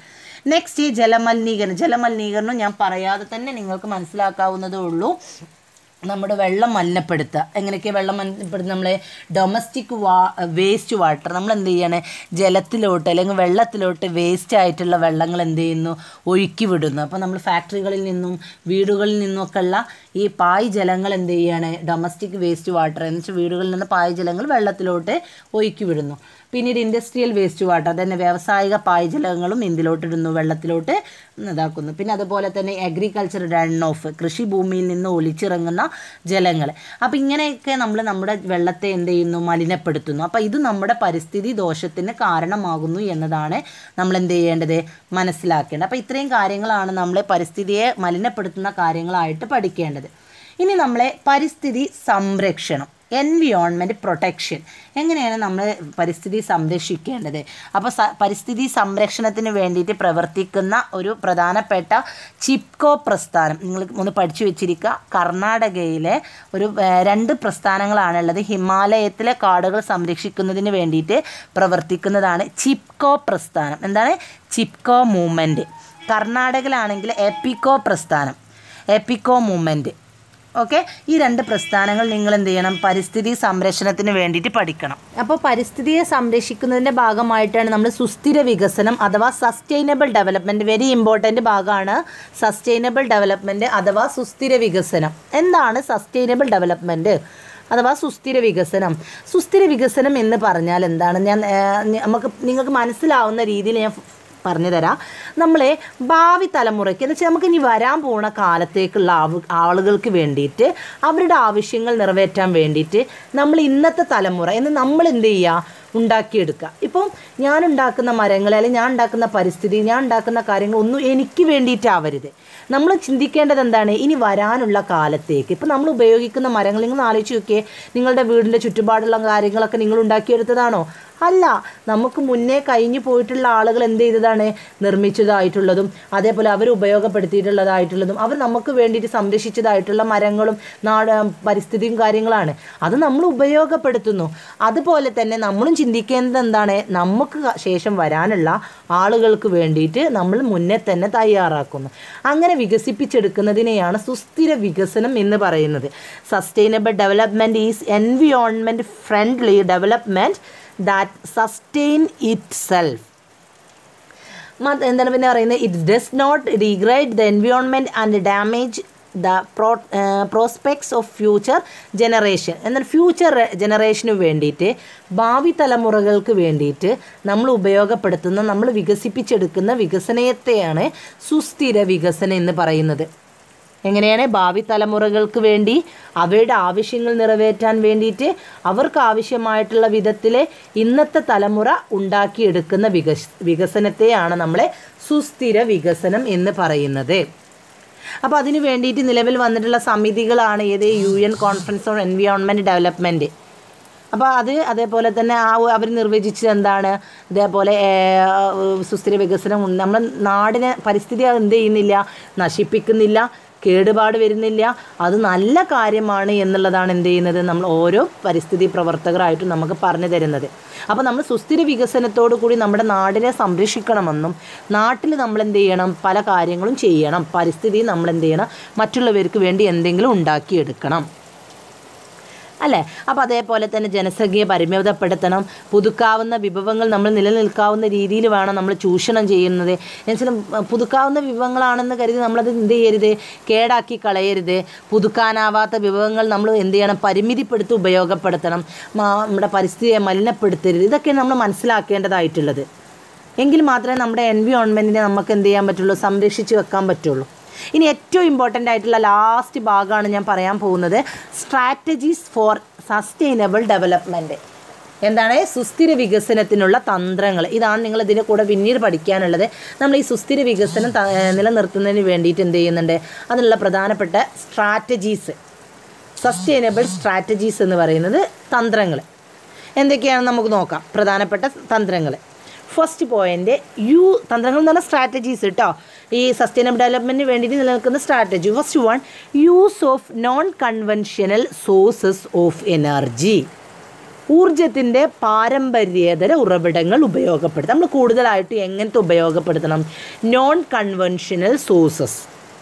നെക്സ്റ്റ് ജലമലിനീകരണം ജലമലിനീകരണം ഞാൻ പറയാതെ തന്നെ നിങ്ങൾക്ക് മനസ്സിലാക്കാവുന്നതേ ഉള്ളൂ നമ്മുടെ വെള്ളം മലിനപ്പെടുത്തുക എങ്ങനെയൊക്കെ വെള്ളം മലിനപ്പെടുത്തുക നമ്മളെ ഡൊമസ്റ്റിക് വാ വേസ്റ്റ് വാട്ടർ നമ്മൾ എന്ത് ചെയ്യണേ ജലത്തിലോട്ട് അല്ലെങ്കിൽ വെള്ളത്തിലോട്ട് വേസ്റ്റ് ആയിട്ടുള്ള വെള്ളങ്ങൾ എന്ത് ചെയ്യുന്നു ഒഴുക്കി വിടുന്നു അപ്പോൾ നമ്മൾ ഫാക്ടറികളിൽ നിന്നും വീടുകളിൽ നിന്നൊക്കെ ഉള്ള ഈ പായ് ജലങ്ങൾ എന്ത് ചെയ്യാണ് ഡൊമസ്റ്റിക് വേസ്റ്റ് വാട്ടർ എന്ന് വെച്ചാൽ വീടുകളിൽ നിന്ന് പായ് ജലങ്ങൾ വെള്ളത്തിലോട്ട് ഒഴുക്കി വിടുന്നു പിന്നീട് ഇൻഡസ്ട്രിയൽ വേസ്റ്റ് വാട്ടർ അതന്നെ വ്യാവസായിക പായ്ജലങ്ങളും ഇന്തിലോട്ട് ഇടുന്നു വെള്ളത്തിലോട്ട് ഇതാക്കുന്നു പിന്നെ അതുപോലെ തന്നെ അഗ്രികൾച്ചർ റൺ ഓഫ് കൃഷിഭൂമിയിൽ നിന്ന് ഒലിച്ചിറങ്ങുന്ന ജലങ്ങൾ അപ്പോൾ ഇങ്ങനെയൊക്കെ നമ്മൾ നമ്മുടെ വെള്ളത്തെ എന്ത് ചെയ്യുന്നു മലിനപ്പെടുത്തുന്നു അപ്പോൾ ഇത് നമ്മുടെ പരിസ്ഥിതി ദോഷത്തിന് കാരണമാകുന്നു എന്നതാണ് നമ്മൾ എന്ത് ചെയ്യേണ്ടത് മനസ്സിലാക്കേണ്ടത് അപ്പോൾ ഇത്രയും കാര്യങ്ങളാണ് നമ്മൾ പരിസ്ഥിതിയെ മലിനപ്പെടുത്തുന്ന കാര്യങ്ങളായിട്ട് പഠിക്കേണ്ടത് ഇനി നമ്മളെ പരിസ്ഥിതി സംരക്ഷണം എൻവിയോൺമെൻറ്റ് പ്രൊട്ടക്ഷൻ എങ്ങനെയാണ് നമ്മൾ പരിസ്ഥിതി സംരക്ഷിക്കേണ്ടത് അപ്പോൾ സ പരിസ്ഥിതി സംരക്ഷണത്തിന് വേണ്ടിയിട്ട് പ്രവർത്തിക്കുന്ന ഒരു പ്രധാനപ്പെട്ട ചിപ്കോ പ്രസ്ഥാനം നിങ്ങൾ ഒന്ന് പഠിച്ചു വെച്ചിരിക്കുക കർണാടകയിലെ ഒരു ഏർ, രണ്ട് പ്രസ്ഥാനങ്ങളാണുള്ളത് ഹിമാലയത്തിലെ കാടുകൾ സംരക്ഷിക്കുന്നതിന് വേണ്ടിയിട്ട് പ്രവർത്തിക്കുന്നതാണ് ചിപ്കോ പ്രസ്ഥാനം എന്താണ് ചിപ്കോ മൂവ്മെൻറ്റ് കർണാടകയിലാണെങ്കിൽ എപ്പിക്കോ പ്രസ്ഥാനം എപ്പിക്കോ മൂവ്മെൻറ്റ് ഓക്കെ ഈ രണ്ട് പ്രസ്ഥാനങ്ങൾ നിങ്ങൾ എന്ത് ചെയ്യണം പരിസ്ഥിതി സംരക്ഷണത്തിന് വേണ്ടിയിട്ട് പഠിക്കണം അപ്പോൾ പരിസ്ഥിതിയെ സംരക്ഷിക്കുന്നതിൻ്റെ ഭാഗമായിട്ടാണ് നമ്മൾ സുസ്ഥിര വികസനം അഥവാ സസ്റ്റൈനബിൾ ഡെവലപ്മെൻറ്റ് വെരി ഇമ്പോർട്ടൻ്റ് ഭാഗമാണ് സസ്റ്റൈനബിൾ ഡെവലപ്മെൻറ്റ് അഥവാ സുസ്ഥിര വികസനം എന്താണ് സസ്റ്റൈനബിൾ ഡെവലപ്മെൻറ്റ് അഥവാ സുസ്ഥിര വികസനം സുസ്ഥിര വികസനം എന്ന് പറഞ്ഞാൽ എന്താണ് ഞാൻ ഏർ, നമുക്ക് നിങ്ങൾക്ക് മനസ്സിലാവുന്ന രീതിയിൽ ഞാൻ പറഞ്ഞു തരാം നമ്മളെ ഭാവി തലമുറയ്ക്ക് എന്ന് വെച്ചാൽ നമുക്ക് ഇനി വരാൻ പോണ കാലത്തേക്കുള്ള ആവു ആളുകൾക്ക് വേണ്ടിയിട്ട് അവരുടെ ആവശ്യങ്ങൾ നിറവേറ്റാൻ വേണ്ടിയിട്ട് നമ്മൾ ഇന്നത്തെ തലമുറ എന്ന് നമ്മൾ എന്ത് ചെയ്യുക ഉണ്ടാക്കിയെടുക്കുക ഇപ്പം ഞാൻ ഉണ്ടാക്കുന്ന മരങ്ങൾ അല്ലെങ്കിൽ ഞാൻ ഉണ്ടാക്കുന്ന പരിസ്ഥിതി ഞാൻ ഉണ്ടാക്കുന്ന കാര്യങ്ങൾ ഒന്നും എനിക്ക് വേണ്ടിയിട്ടാവരുത് നമ്മൾ ചിന്തിക്കേണ്ടത് എന്താണ് ഇനി വരാനുള്ള കാലത്തേക്ക് ഇപ്പം നമ്മൾ ഉപയോഗിക്കുന്ന മരങ്ങൾ നിങ്ങൾ ആലോചിച്ച് നോക്കിയേ നിങ്ങളുടെ വീടിൻ്റെ ചുറ്റുപാടുള്ള കാര്യങ്ങളൊക്കെ നിങ്ങൾ ഉണ്ടാക്കിയെടുത്തതാണോ അല്ല നമുക്ക് മുന്നേ കഴിഞ്ഞു പോയിട്ടുള്ള ആളുകൾ എന്ത് ചെയ്തതാണ് നിർമ്മിച്ചതായിട്ടുള്ളതും അതേപോലെ അവർ ഉപയോഗപ്പെടുത്തിയിട്ടുള്ളതായിട്ടുള്ളതും അവർ നമുക്ക് വേണ്ടിയിട്ട് സംരക്ഷിച്ചതായിട്ടുള്ള മരങ്ങളും നാട് പരിസ്ഥിതിയും കാര്യങ്ങളാണ് അത് നമ്മൾ ഉപയോഗപ്പെടുത്തുന്നു അതുപോലെ തന്നെ നമ്മളും ചിന്തിക്കേണ്ടത് എന്താണ് നമുക്ക് ക- ശേഷം വരാനുള്ള ആളുകൾക്ക് വേണ്ടിയിട്ട് നമ്മൾ മുന്നേ തന്നെ തയ്യാറാക്കുന്നു അങ്ങനെ വികസിപ്പിച്ചെടുക്കുന്നതിനെയാണ് സുസ്ഥിര വികസനം എന്ന് പറയുന്നത് sustainable development is environment friendly development that sustain itself എന്താണ് പിന്നെ പറയുന്നത് it does not degrade the environment and damage the pro prospects of future generation എന്നാൽ ഫ്യൂച്ചർ ജനറേഷന് വേണ്ടിയിട്ട് ഭാവി തലമുറകൾക്ക് വേണ്ടിയിട്ട് നമ്മൾ ഉപയോഗപ്പെടുത്തുന്ന നമ്മൾ വികസിപ്പിച്ചെടുക്കുന്ന വികസനത്തെയാണ് സുസ്ഥിര വികസനം എന്ന് പറയുന്നത് എങ്ങനെയാണ് ഭാവി തലമുറകൾക്ക് വേണ്ടി അവരുടെ ആവശ്യങ്ങൾ നിറവേറ്റാൻ വേണ്ടിയിട്ട് അവർക്ക് ആവശ്യമായിട്ടുള്ള വിധത്തിൽ ഇന്നത്തെ തലമുറ ഉണ്ടാക്കിയെടുക്കുന്ന വികസ് വികസനത്തെയാണ് നമ്മളെ സുസ്ഥിര വികസനം എന്ന് പറയുന്നത് അപ്പോൾ അതിന് വേണ്ടിയിട്ട് നിലവിൽ വന്നിട്ടുള്ള സമിതികളാണ് ഏത് U N conference on environment development അപ്പോൾ അത് അതേപോലെ തന്നെ ആ അവർ നിർവചിച്ചത് എന്താണ് ഇതേപോലെ ഏർ, സുസ്ഥിര വികസനം ഉണ്ട്. നമ്മുടെ നാടിനെ പരിസ്ഥിതി അത് എന്ത് ചെയ്യുന്നില്ല നശിപ്പിക്കുന്നില്ല കേടുപാട് വരുന്നില്ല അത് നല്ല കാര്യമാണ് എന്നുള്ളതാണ് എന്ത് ചെയ്യുന്നത് നമ്മൾ ഓരോ പരിസ്ഥിതി പ്രവർത്തകരായിട്ടും നമുക്ക് പറഞ്ഞു തരുന്നത് അപ്പോൾ നമ്മൾ സുസ്ഥിര വികസനത്തോടു കൂടി നമ്മുടെ നാടിനെ സംരക്ഷിക്കണമെന്നും നാട്ടിൽ നമ്മൾ എന്ത് ചെയ്യണം പല കാര്യങ്ങളും ചെയ്യണം പരിസ്ഥിതി നമ്മൾ എന്ത് ചെയ്യണം മറ്റുള്ളവർക്ക് വേണ്ടി എന്തെങ്കിലും ഉണ്ടാക്കിയെടുക്കണം അല്ലേ അപ്പോൾ അതേപോലെ തന്നെ ജനസംഖ്യയെ പരിമിതപ്പെടുത്തണം പുതുക്കാവുന്ന വിഭവങ്ങൾ നമ്മൾ നിലനിൽക്കാവുന്ന രീതിയിൽ വേണം നമ്മൾ ചൂഷണം ചെയ്യുന്നത് എന്നുവെച്ചാൽ പുതുക്കാവുന്ന വിഭവങ്ങളാണെന്ന് കരുതി നമ്മളത് എന്ത് ചെയ്യരുത് കേടാക്കി കളയരുത് പുതുക്കാനാവാത്ത വിഭവങ്ങൾ നമ്മൾ എന്ത് ചെയ്യണം പരിമിതിപ്പെടുത്തി ഉപയോഗപ്പെടുത്തണം മാ- നമ്മുടെ പരിസ്ഥിതിയെ മലിനപ്പെടുത്തരുത് ഇതൊക്കെ നമ്മൾ മനസ്സിലാക്കേണ്ടതായിട്ടുള്ളത് എങ്കിൽ മാത്രമേ നമ്മുടെ എൻവിയോൺമെൻറ്റിനെ നമുക്ക് എന്ത് ചെയ്യാൻ പറ്റുള്ളൂ സംരക്ഷിച്ച് വെക്കാൻ പറ്റുള്ളൂ ഇനി ഏറ്റവും ഇമ്പോർട്ടൻ്റ് ആയിട്ടുള്ള ലാസ്റ്റ് ഭാഗമാണ് ഞാൻ പറയാൻ പോകുന്നത് സ്ട്രാറ്റജീസ് ഫോർ സസ്റ്റൈനബിൾ ഡെവലപ്മെൻറ്റ് എന്താണ് സുസ്ഥിര വികസനത്തിനുള്ള തന്ത്രങ്ങൾ ഇതാണ് നിങ്ങൾ ഇതിൻ്റെ കൂടെ പിന്നീട് പഠിക്കാനുള്ളത് നമ്മൾ ഈ സുസ്ഥിര വികസനം ത- ഏർ നിലനിർത്തുന്നതിന് വേണ്ടിയിട്ട് എന്ത് ചെയ്യുന്നുണ്ട് അതിനുള്ള പ്രധാനപ്പെട്ട സ്ട്രാറ്റജീസ് സസ്റ്റൈനബിൾ സ്ട്രാറ്റജീസ് എന്ന് പറയുന്നത് തന്ത്രങ്ങൾ എന്തൊക്കെയാണെന്ന് നമുക്ക് നോക്കാം പ്രധാനപ്പെട്ട തന്ത്രങ്ങൾ ഫസ്റ്റ് പോയിന്റ് യു തന്ത്രങ്ങൾ എന്ന് പറഞ്ഞാൽ സ്ട്രാറ്റജീസ് കേട്ടോ ഈ സസ്റ്റൈനബിൾ ഡെവലപ്മെൻറ്റിന് വേണ്ടിയിട്ട് നിലനിൽക്കുന്ന strategy first one use of non conventional sources of energy ഊർജത്തിൻ്റെ പാരമ്പര്യേതര ഉറവിടങ്ങൾ ഉപയോഗപ്പെടുത്തും നമ്മൾ കൂടുതലായിട്ട് എങ്ങനത്തെ ഉപയോഗപ്പെടുത്തണം നോൺ കൺവെൻഷനൽ സോഴ്സസ്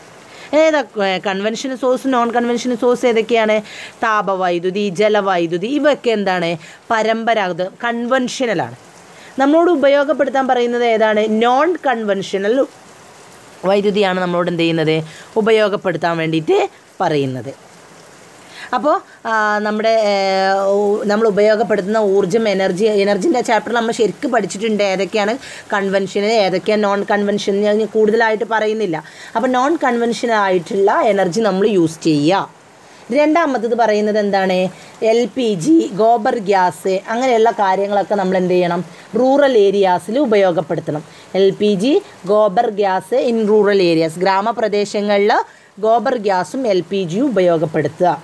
ഏതാ conventional source non conventional source ഏതൊക്കെയാണ് താപവൈദ്യുതി ജലവൈദ്യുതി ഇവയൊക്കെ എന്താണ് പരമ്പരാഗത കൺവെൻഷനലാണ് നമ്മളോട് ഉപയോഗപ്പെടുത്താൻ പറയുന്നത് ഏതാണ് നോൺ കൺവെൻഷനൽ വൈദ്യുതിയാണ് നമ്മളോട് എന്ത് ചെയ്യുന്നത് ഉപയോഗപ്പെടുത്താൻ വേണ്ടിയിട്ട് പറയുന്നത് അപ്പോൾ നമ്മുടെ ഏഹ്, ഊ- നമ്മൾ ഉപയോഗപ്പെടുത്തുന്ന ഊർജ്ജം എനർജി എനർജിൻ്റെ ചാപ്റ്ററിൽ നമ്മൾ ശരിക്കും പഠിച്ചിട്ടുണ്ട് ഏതൊക്കെയാണ് കൺവെൻഷൻ ഏതൊക്കെയാണ് നോൺ കൺവെൻഷൻ ഞാൻ കൂടുതലായിട്ട് പറയുന്നില്ല അപ്പോൾ നോൺ കൺവെൻഷൻ ആയിട്ടുള്ള എനർജി നമ്മൾ യൂസ് ചെയ്യുക രണ്ടാമത്തത് പറയുന്നത് എന്താണ് L P G gobar gas അങ്ങനെയുള്ള കാര്യങ്ങളൊക്കെ നമ്മൾ എന്ത് ചെയ്യണം റൂറൽ ഏരിയാസിൽ ഉപയോഗപ്പെടുത്തണം L P G gobar gas in rural areas ഗ്രാമപ്രദേശങ്ങളിൽ ഗോബർ ഗ്യാസും എൽ പി ജിയും ഉപയോഗപ്പെടുത്തുക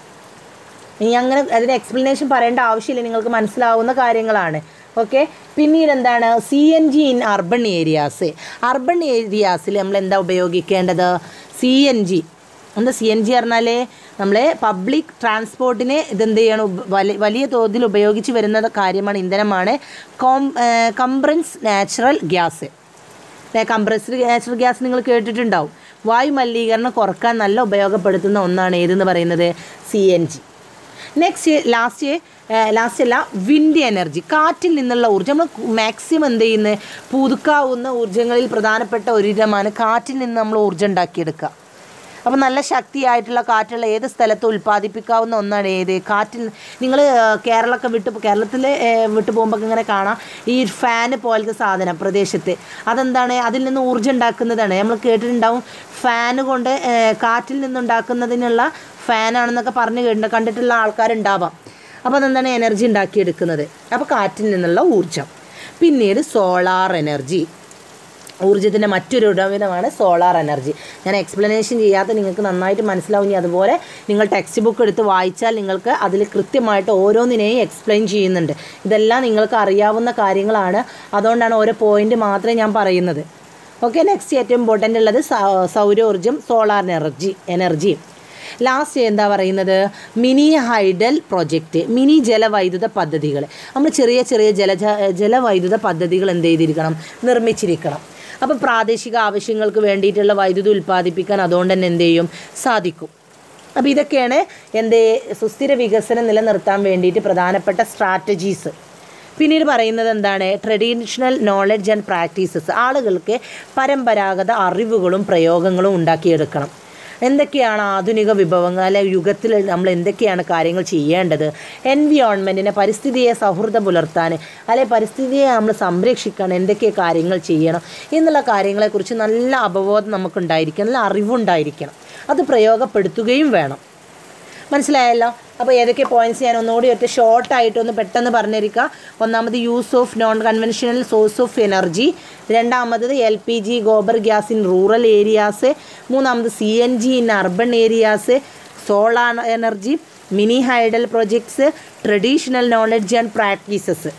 ഇനി അങ്ങനെ അതിന് എക്സ്പ്ലനേഷൻ പറയേണ്ട ആവശ്യമില്ല നിങ്ങൾക്ക് മനസ്സിലാവുന്ന കാര്യങ്ങളാണ് ഓക്കെ പിന്നീട് എന്താണ് C N G in urban areas urban ഏരിയാസിൽ നമ്മൾ എന്താ ഉപയോഗിക്കേണ്ടത് സി എൻ ജി എന്താ സി എൻ ജി പറഞ്ഞാൽ നമ്മളെ പബ്ലിക് ട്രാൻസ്പോർട്ടിനെ ഇതെന്ത് ചെയ്യണം ഉപ- വലി വലിയ തോതിൽ ഉപയോഗിച്ച് വരുന്ന കാര്യമാണ് ഇന്ധനമാണ് com compressed natural gas compressed natural gas നിങ്ങൾ കേട്ടിട്ടുണ്ടാവും വായു മലിനീകരണം കുറക്കാൻ നല്ല ഉപയോഗപ്പെടുത്തുന്ന ഒന്നാണ് ഏതെന്ന് പറയുന്നത് C N G next last last അല്ല വിൻഡ് എനർജി കാറ്റിൽ നിന്നുള്ള ഊർജ്ജം നമ്മൾ മാക്സിമം എന്ത് ചെയ്യുന്നത് പുതുക്കാവുന്ന ഊർജ്ജങ്ങളിൽ പ്രധാനപ്പെട്ട ഒരിടമാണ് കാറ്റിൽ നിന്ന് നമ്മൾ ഊർജ്ജം ഉണ്ടാക്കിയെടുക്കുക അപ്പോൾ നല്ല ശക്തിയായിട്ടുള്ള കാറ്റുള്ള ഏത് സ്ഥലത്തും ഉൽപ്പാദിപ്പിക്കാവുന്ന ഒന്നാണ് ഏത് കാറ്റിൽ നിങ്ങൾ കേരളമൊക്കെ വിട്ട് കേരളത്തിൽ വിട്ടു പോകുമ്പോൾ ഇങ്ങനെ കാണാം ഈ ഫാന് പോലത്തെ സാധനം പ്രദേശത്ത് അതെന്താണ് അതിൽ നിന്ന് ഊർജ്ജം ഉണ്ടാക്കുന്നതാണ് നമ്മൾ കേട്ടിട്ടുണ്ടാവും ഫാന് കൊണ്ട് ഏഹ്, കാറ്റിൽ നിന്നുണ്ടാക്കുന്നതിനുള്ള ഫാനാണെന്നൊക്കെ പറഞ്ഞ് കേട്ടിട്ടുണ്ട് കണ്ടിട്ടുള്ള ആൾക്കാരുണ്ടാവാം അപ്പോൾ അതെന്താണ് എനർജി ഉണ്ടാക്കിയെടുക്കുന്നത് അപ്പോൾ കാറ്റിൽ നിന്നുള്ള ഊർജ്ജം പിന്നീട് സോളാർ എനർജി ഊർജ്ജത്തിൻ്റെ മറ്റൊരു ഉറവിടമാണ് സോളാർ എനർജി ഞാൻ എക്സ്പ്ലനേഷൻ ചെയ്യാത്ത നിങ്ങൾക്ക് നന്നായിട്ട് മനസ്സിലാവും ഇനി അതുപോലെ നിങ്ങൾ ടെക്സ്റ്റ് ബുക്ക് എടുത്ത് വായിച്ചാൽ നിങ്ങൾക്ക് അതിൽ കൃത്യമായിട്ട് ഓരോന്നിനെയും എക്സ്പ്ലെയിൻ ചെയ്യുന്നുണ്ട് ഇതെല്ലാം നിങ്ങൾക്ക് അറിയാവുന്ന കാര്യങ്ങളാണ് അതുകൊണ്ടാണ് ഓരോ പോയിന്റ് മാത്രമേ ഞാൻ പറയുന്നത് ഓക്കെ നെക്സ്റ്റ് ഏറ്റവും ഇമ്പോർട്ടൻ്റ് ഉള്ളത് സൗ- സൗരോർജ്ജം സോളാർ എനർജി എനർജി ലാസ്റ്റ് എന്താ പറയുന്നത് മിനി ഹൈഡൽ പ്രൊജക്റ്റ് മിനി ജലവൈദ്യുത പദ്ധതികൾ നമ്മൾ ചെറിയ ചെറിയ ജലജ ജലവൈദ്യുത പദ്ധതികൾ എന്ത് ചെയ്തിരിക്കണം നിർമ്മിച്ചിരിക്കണം അപ്പോൾ പ്രാദേശിക ആവശ്യങ്ങൾക്ക് വേണ്ടിയിട്ടുള്ള വൈദ്യുതി ഉൽപ്പാദിപ്പിക്കാൻ അതുകൊണ്ട് തന്നെ എന്ത് ചെയ്യും സാധിക്കും അപ്പോൾ ഇതൊക്കെയാണ് എന്ത് സുസ്ഥിര വികസനം നിലനിർത്താൻ വേണ്ടിയിട്ട് പ്രധാനപ്പെട്ട സ്ട്രാറ്റജീസ് പിന്നീട് പറയുന്നത് എന്താണ് ട്രഡീഷണൽ നോളജ് ആൻഡ് പ്രാക്ടീസസ് ആളുകൾക്ക് പരമ്പരാഗത അറിവുകളും പ്രയോഗങ്ങളും ഉണ്ടാക്കിയെടുക്കണം എന്തൊക്കെയാണ് ആധുനിക വിഭവങ്ങൾ അല്ലെ യുഗത്തിൽ നമ്മൾ എന്തൊക്കെയാണ് കാര്യങ്ങൾ ചെയ്യേണ്ടത് എൻവിയോൺമെൻറ്റിനെ പരിസ്ഥിതിയെ സൗഹൃദം പുലർത്താൻ അല്ലെ പരിസ്ഥിതിയെ നമ്മൾ സംരക്ഷിക്കാൻ എന്തൊക്കെ കാര്യങ്ങൾ ചെയ്യണം എന്നുള്ള കാര്യങ്ങളെക്കുറിച്ച് നല്ല അവബോധം നമുക്കുണ്ടായിരിക്കണം നല്ല അറിവുണ്ടായിരിക്കണം അത് പ്രയോഗപ്പെടുത്തുകയും വേണം മനസ്സിലായല്ലോ അപ്പോൾ ഏതൊക്കെ പോയിന്റ്സ് ഞാൻ ഒന്നുകൂടി ഒറ്റ ഷോർട്ടായിട്ട് ഒന്ന് പെട്ടെന്ന് പറഞ്ഞിരിക്കുക ഒന്നാമത് use of non conventional source of energy രണ്ടാമത് L P G gobar gas in rural areas മൂന്നാമത് C N G in urban areas solar energy mini hydel projects traditional knowledge and practices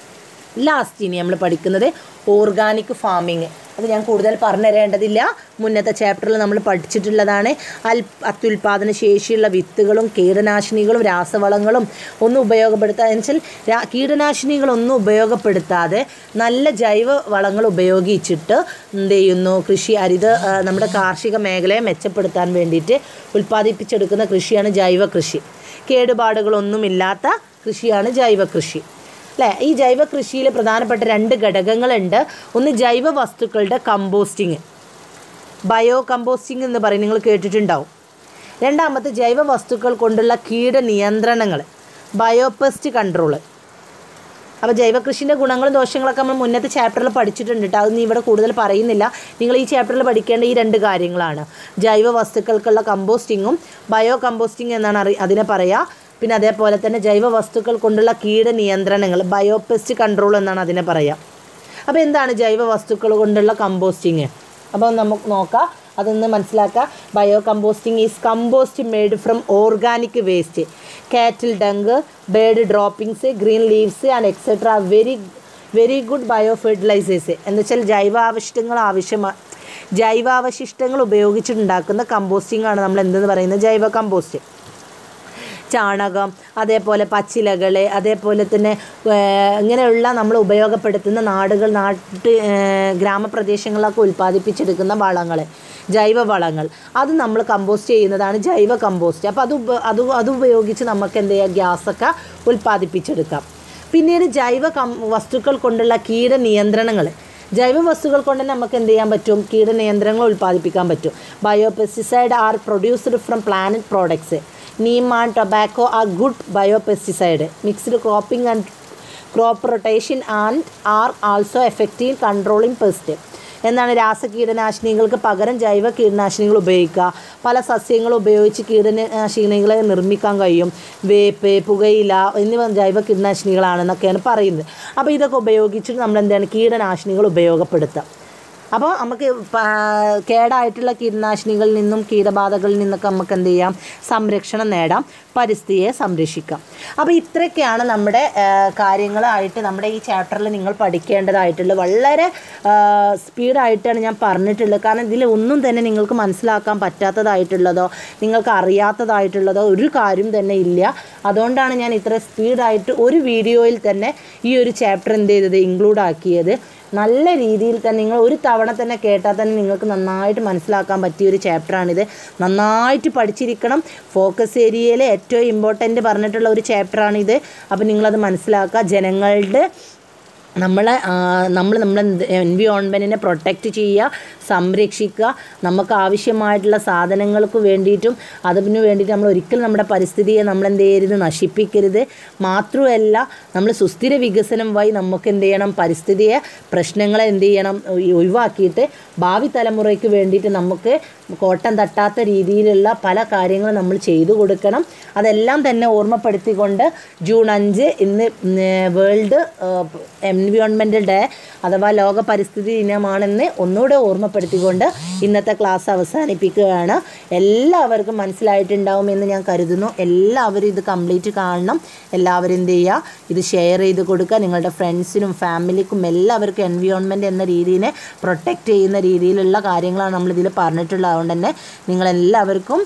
last ഇനി നമ്മൾ പഠിക്കുന്നത് ഓർഗാനിക് ഫാമിങ് അത് ഞാൻ കൂടുതൽ പറഞ്ഞു തരേണ്ടതില്ല മുന്നത്തെ ചാപ്റ്ററിൽ നമ്മൾ പഠിച്ചിട്ടുള്ളതാണ് അൽ അത്യുൽപാദന ശേഷിയുള്ള വിത്തുകളും കീടനാശിനികളും രാസവളങ്ങളും ഒന്നും ഉപയോഗപ്പെടുത്താതെ എന്ന് വെച്ചാൽ രാ- കീടനാശിനികളൊന്നും ഉപയോഗപ്പെടുത്താതെ നല്ല ജൈവ വളങ്ങൾ ഉപയോഗിച്ചിട്ട് എന്ത് ചെയ്യുന്നു കൃഷി ഹരിത ആ, നമ്മുടെ കാർഷിക മേഖലയെ മെച്ചപ്പെടുത്താൻ വേണ്ടിയിട്ട് ഉൽപ്പാദിപ്പിച്ചെടുക്കുന്ന കൃഷിയാണ് ജൈവ കൃഷി കേടുപാടുകളൊന്നുമില്ലാത്ത കൃഷിയാണ് ജൈവ കൃഷി അല്ലേ ഈ ജൈവ കൃഷിയിൽ പ്രധാനപ്പെട്ട രണ്ട് ഘടകങ്ങളുണ്ട് ഒന്ന് ജൈവ വസ്തുക്കളുടെ കമ്പോസ്റ്റിങ് ബയോ കമ്പോസ്റ്റിംഗ് എന്ന് പറയും നിങ്ങൾ കേട്ടിട്ടുണ്ടാവും രണ്ടാമത്തെ ജൈവ വസ്തുക്കൾ കൊണ്ടുള്ള കീട നിയന്ത്രണങ്ങൾ ബയോപെസ്റ്റ് കൺട്രോൾ അപ്പോൾ ജൈവകൃഷിൻ്റെ ഗുണങ്ങളും ദോഷങ്ങളൊക്കെ നമ്മൾ മുന്നത്തെ ചാപ്റ്ററിൽ പഠിച്ചിട്ടുണ്ട് കേട്ടോ അതൊന്നും ഇവിടെ കൂടുതൽ പറയുന്നില്ല നിങ്ങൾ ഈ ചാപ്റ്ററിൽ പഠിക്കേണ്ട ഈ രണ്ട് കാര്യങ്ങളാണ് ജൈവ വസ്തുക്കൾക്കുള്ള കമ്പോസ്റ്റിങ്ങും ബയോ കമ്പോസ്റ്റിംഗ് എന്നാണ് അറി അതിനെ പറയുക പിന്നെ അതേപോലെ തന്നെ ജൈവ വസ്തുക്കൾ കൊണ്ടുള്ള കീട നിയന്ത്രണങ്ങൾ ബയോപെസ്റ്റ് കൺട്രോൾ എന്നാണ് അതിനെ പറയുക അപ്പോൾ എന്താണ് ജൈവ വസ്തുക്കൾ കൊണ്ടുള്ള കമ്പോസ്റ്റിങ് അപ്പോൾ നമുക്ക് നോക്കാം അതൊന്ന് മനസ്സിലാക്കുക bio composting is compost made from organic waste cattle dung bird droppings green leaves and etcetera very very good bio fertilisers എന്ന് വെച്ചാൽ ജൈവാവശിഷ്ടങ്ങൾ ആവശ്യമാണ് ജൈവാവശിഷ്ടങ്ങൾ ഉപയോഗിച്ചിട്ടുണ്ടാക്കുന്ന കമ്പോസ്റ്റിംഗ് ആണ് നമ്മൾ എന്തെന്ന് പറയുന്നത് ജൈവ കമ്പോസ്റ്റ് ചാണകം അതേപോലെ പച്ചിലകൾ അതേപോലെ തന്നെ ഏഹ്, ഇങ്ങനെയുള്ള നമ്മൾ ഉപയോഗപ്പെടുത്തുന്ന നാടുകൾ നാട്ട് ഏഹ്, ഗ്രാമപ്രദേശങ്ങളിലൊക്കെ ഉൽപ്പാദിപ്പിച്ചെടുക്കുന്ന വളങ്ങൾ ജൈവ വളങ്ങൾ അത് നമ്മൾ കമ്പോസ്റ്റ് ചെയ്യുന്നതാണ് ജൈവ കമ്പോസ്റ്റ് അപ്പോൾ അത് ഉപ അത് അത് ഉപയോഗിച്ച് നമുക്ക് എന്ത് ചെയ്യാം ഗ്യാസൊക്കെ ഉൽപ്പാദിപ്പിച്ചെടുക്കാം പിന്നീട് ജൈവ കം വസ്തുക്കൾ കൊണ്ടുള്ള കീട നിയന്ത്രണങ്ങൾ ജൈവ വസ്തുക്കൾ കൊണ്ട് തന്നെ നമുക്ക് എന്ത് ചെയ്യാൻ പറ്റും കീട നിയന്ത്രണങ്ങൾ ഉൽപ്പാദിപ്പിക്കാൻ പറ്റും bio pesticide are produced from plant products neem and tobacco are good bio pesticide mixed cropping and crop rotation and are also effective controlling pest എന്നാണ് രാസകീടനാശിനികൾക്ക് പകരം ജൈവ കീടനാശിനികൾ ഉപയോഗിക്കുക പല സസ്യങ്ങൾ ഉപയോഗിച്ച് കീടനാശിനികളെ നിർമ്മിക്കാൻ കഴിയും വേപ്പ് പുകയില എന്നിവ ജൈവ കീടനാശിനികളാണെന്നൊക്കെയാണ് പറയുന്നത് അപ്പോൾ ഇതൊക്കെ ഉപയോഗിച്ചിട്ട് നമ്മൾ എന്താണ് കീടനാശിനികൾ ഉപയോഗപ്പെടുത്തുക അപ്പോൾ നമുക്ക് പ- കേടായിട്ടുള്ള കീടനാശിനികളിൽ നിന്നും കീടബാധകളിൽ നിന്നൊക്കെ നമുക്ക് എന്ത് ചെയ്യാം സംരക്ഷണം നേടാം പരിസ്ഥിതിയെ സംരക്ഷിക്കാം അപ്പോൾ ഇത്രയൊക്കെയാണ് നമ്മുടെ ആ, കാര്യങ്ങളായിട്ട് നമ്മുടെ ഈ ചാപ്റ്ററിൽ നിങ്ങൾ പഠിക്കേണ്ടതായിട്ടുള്ളത് വളരെ ആ, സ്പീഡായിട്ടാണ് ഞാൻ പറഞ്ഞിട്ടുള്ളത് കാരണം ഇതിൽ ഒന്നും തന്നെ നിങ്ങൾക്ക് മനസ്സിലാക്കാൻ പറ്റാത്തതായിട്ടുള്ളതോ നിങ്ങൾക്ക് അറിയാത്തതായിട്ടുള്ളതോ ഒരു കാര്യം തന്നെ ഇല്ല അതുകൊണ്ടാണ് ഞാൻ ഇത്ര സ്പീഡായിട്ട് ഒരു വീഡിയോയിൽ തന്നെ ഈ ഒരു ചാപ്റ്റർ എന്ത് ചെയ്തത് ഇൻക്ലൂഡ് ആക്കിയത് നല്ല രീതിയിൽ തന്നെ നിങ്ങൾ ഒരു തവണ തന്നെ കേട്ടാൽ തന്നെ നിങ്ങൾക്ക് നന്നായിട്ട് മനസ്സിലാക്കാൻ പറ്റിയ ഒരു ചാപ്റ്ററാണിത് നന്നായിട്ട് പഠിച്ചിരിക്കണം ഫോക്കസ് ഏരിയയിലെ ഏറ്റവും ഇമ്പോർട്ടൻ്റ് പറഞ്ഞിട്ടുള്ള ഒരു ചാപ്റ്ററാണിത് അപ്പോൾ നിങ്ങളത് മനസ്സിലാക്കുക ജനങ്ങളുടെ നമ്മളെ നമ്മൾ നമ്മളെ എൻവിയോൺമെൻറ്റിനെ പ്രൊട്ടക്റ്റ് ചെയ്യുക സംരക്ഷിക്കുക നമുക്ക് ആവശ്യമായിട്ടുള്ള സാധനങ്ങൾക്ക് വേണ്ടിയിട്ടും അതിന് വേണ്ടിയിട്ട് നമ്മൾ ഒരിക്കലും നമ്മുടെ പരിസ്ഥിതിയെ നമ്മൾ എന്ത് ചെയ്യരുത് നശിപ്പിക്കരുത് മാത്രമല്ല നമ്മൾ സുസ്ഥിര വികസനം വഴി നമുക്ക് എന്ത് ചെയ്യണം പരിസ്ഥിതിയെ പ്രശ്നങ്ങളെ എന്ത് ചെയ്യണം ഒഴി- ഒഴിവാക്കിയിട്ട് ഭാവി തലമുറയ്ക്ക് വേണ്ടിയിട്ട് നമുക്ക് കോട്ടം തട്ടാത്ത രീതിയിലുള്ള പല കാര്യങ്ങളും നമ്മൾ ചെയ്തു കൊടുക്കണം അതെല്ലാം തന്നെ ഓർമ്മപ്പെടുത്തിക്കൊണ്ട് ജൂൺ അഞ്ച് ഇന്ന് വേൾഡ് എൻവിയോൺമെൻറ്റൽ ഡേ അഥവാ ലോക പരിസ്ഥിതി ദിനമാണെന്ന് ഒന്നുകൂടെ ഓർമ്മപ്പെടുത്തിക്കൊണ്ട് ഇന്നത്തെ ക്ലാസ് അവസാനിപ്പിക്കുകയാണ് എല്ലാവർക്കും മനസ്സിലായിട്ടുണ്ടാവുമെന്ന് ഞാൻ കരുതുന്നു എല്ലാവരും ഇത് കംപ്ലീറ്റ് കാണണം എല്ലാവരും എന്ത് ചെയ്യുക ഇത് ഷെയർ ചെയ്ത് കൊടുക്കുക നിങ്ങളുടെ ഫ്രണ്ട്സിനും ഫാമിലിക്കും എല്ലാവർക്കും എൻവിയോൺമെൻറ്റ് എന്ന രീതിയെ പ്രൊട്ടക്റ്റ് ചെയ്യുന്ന രീതിയിലുള്ള കാര്യങ്ങളാണ് നമ്മളിതിൽ പറഞ്ഞിട്ടുള്ളത് അതുകൊണ്ട് തന്നെ നിങ്ങളെല്ലാവർക്കും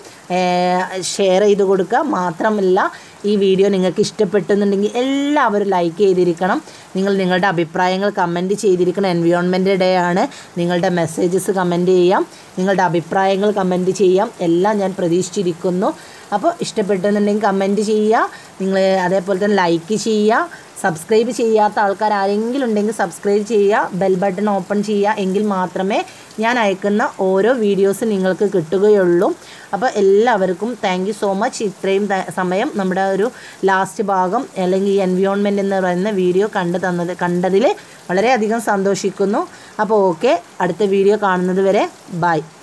ഷെയർ ചെയ്ത് കൊടുക്കുക മാത്രമല്ല ഈ വീഡിയോ നിങ്ങൾക്ക് ഇഷ്ടപ്പെട്ടെന്നുണ്ടെങ്കിൽ എല്ലാവരും ലൈക്ക് ചെയ്തിരിക്കണം നിങ്ങൾ നിങ്ങളുടെ അഭിപ്രായങ്ങൾ കമൻറ്റ് ചെയ്തിരിക്കണം എൻവിയോൺമെൻറ്റ് ഡേ ആണ് നിങ്ങളുടെ മെസ്സേജസ് കമൻറ്റ് ചെയ്യാം നിങ്ങളുടെ അഭിപ്രായങ്ങൾ കമൻറ്റ് ചെയ്യാം എല്ലാം ഞാൻ പ്രതീക്ഷിച്ചിരിക്കുന്നു അപ്പോൾ ഇഷ്ടപ്പെട്ടെന്നുണ്ടെങ്കിൽ കമൻറ്റ് ചെയ്യുക നിങ്ങൾ അതേപോലെ തന്നെ ലൈക്ക് ചെയ്യുക സബ്സ്ക്രൈബ് ചെയ്യാത്ത ആൾക്കാർ ആരെങ്കിലും ഉണ്ടെങ്കിൽ സബ്സ്ക്രൈബ് ചെയ്യുക ബെൽ ബട്ടൺ ഓപ്പൺ ചെയ്യുക എങ്കിൽ മാത്രമേ ഞാൻ അയക്കുന്ന ഓരോ വീഡിയോസ് നിങ്ങൾക്ക് കിട്ടുകയുള്ളൂ അപ്പോൾ എല്ലാവർക്കും താങ്ക് യു സോ മച്ച് ഇത്രയും ത- സമയം നമ്മുടെ ഒരു ലാസ്റ്റ് ഭാഗം അല്ലെങ്കിൽ ഈ എൻവിയോൺമെൻറ്റ് എന്ന് പറയുന്ന വീഡിയോ കണ്ടു തന്നത് കണ്ടതിൽ വളരെയധികം സന്തോഷിക്കുന്നു അപ്പോൾ ഓക്കെ അടുത്ത വീഡിയോ കാണുന്നത് വരെ ബൈ